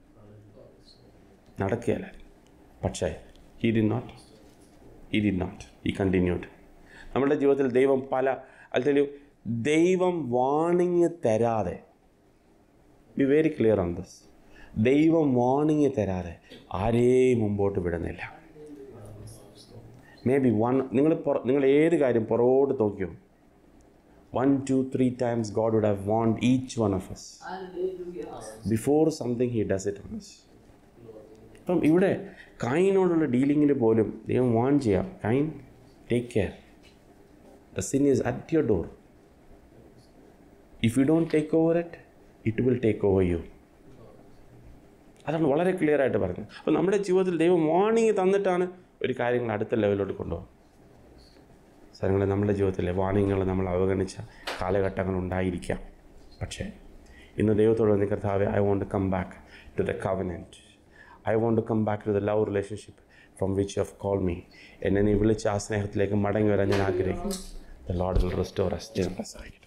നടക്കുകയില്ല പക്ഷേ he did not he did not ഈ കണ്ടിന്യൂഡ് നമ്മുടെ ജീവിതത്തിൽ ദൈവം പല അല്ലെങ്കിൽ ദൈവം വാണിങ് തരാതെ be very clear on this ദൈവം വാണിങ് തരാതെ ആരെയും മുമ്പോട്ട് വിടുന്നില്ല മേ ബി വൺ നിങ്ങൾ നിങ്ങൾ ഏത് കാര്യം പുറകോട്ട് നോക്കിയോ one two three times God would have warned each one of us before something he does it on us അപ്പം ഇവിടെ കൈനോടുള്ള ഡീലിങ്ങിൽ പോലും ദൈവം വാൺ ചെയ്യാം Cain take care the sin is at your door if you don't take over it it will take over you അതാണ് വളരെ clear ആയിട്ട് പറഞ്ഞത് അപ്പോൾ നമ്മുടെ ജീവിതത്തിൽ ദൈവം വാണിംഗ് തന്നിട്ടാണ് ഒരു കാര്യങ്ങൾ അടുത്ത ലെവലിലോട്ട് കൊണ്ടുപോകും സ്ഥലങ്ങളിൽ നമ്മുടെ ജീവിതത്തിലെ വാണിങ്ങൾ നമ്മൾ അവഗണിച്ച കാലഘട്ടങ്ങൾ ഉണ്ടായിരിക്കാം പക്ഷേ ഇന്ന് ദൈവത്തോട് വന്ന് കർത്താവെ I want come back to the covenant I want to come back to the love relationship from which of call me എന്നെ നീ വിളിച്ച ആ സ്നേഹത്തിലേക്ക് മടങ്ങി വരാൻ ഞാൻ ആഗ്രഹിക്കുന്നു the Lord will restore us ദൈവം സഹായിക്കും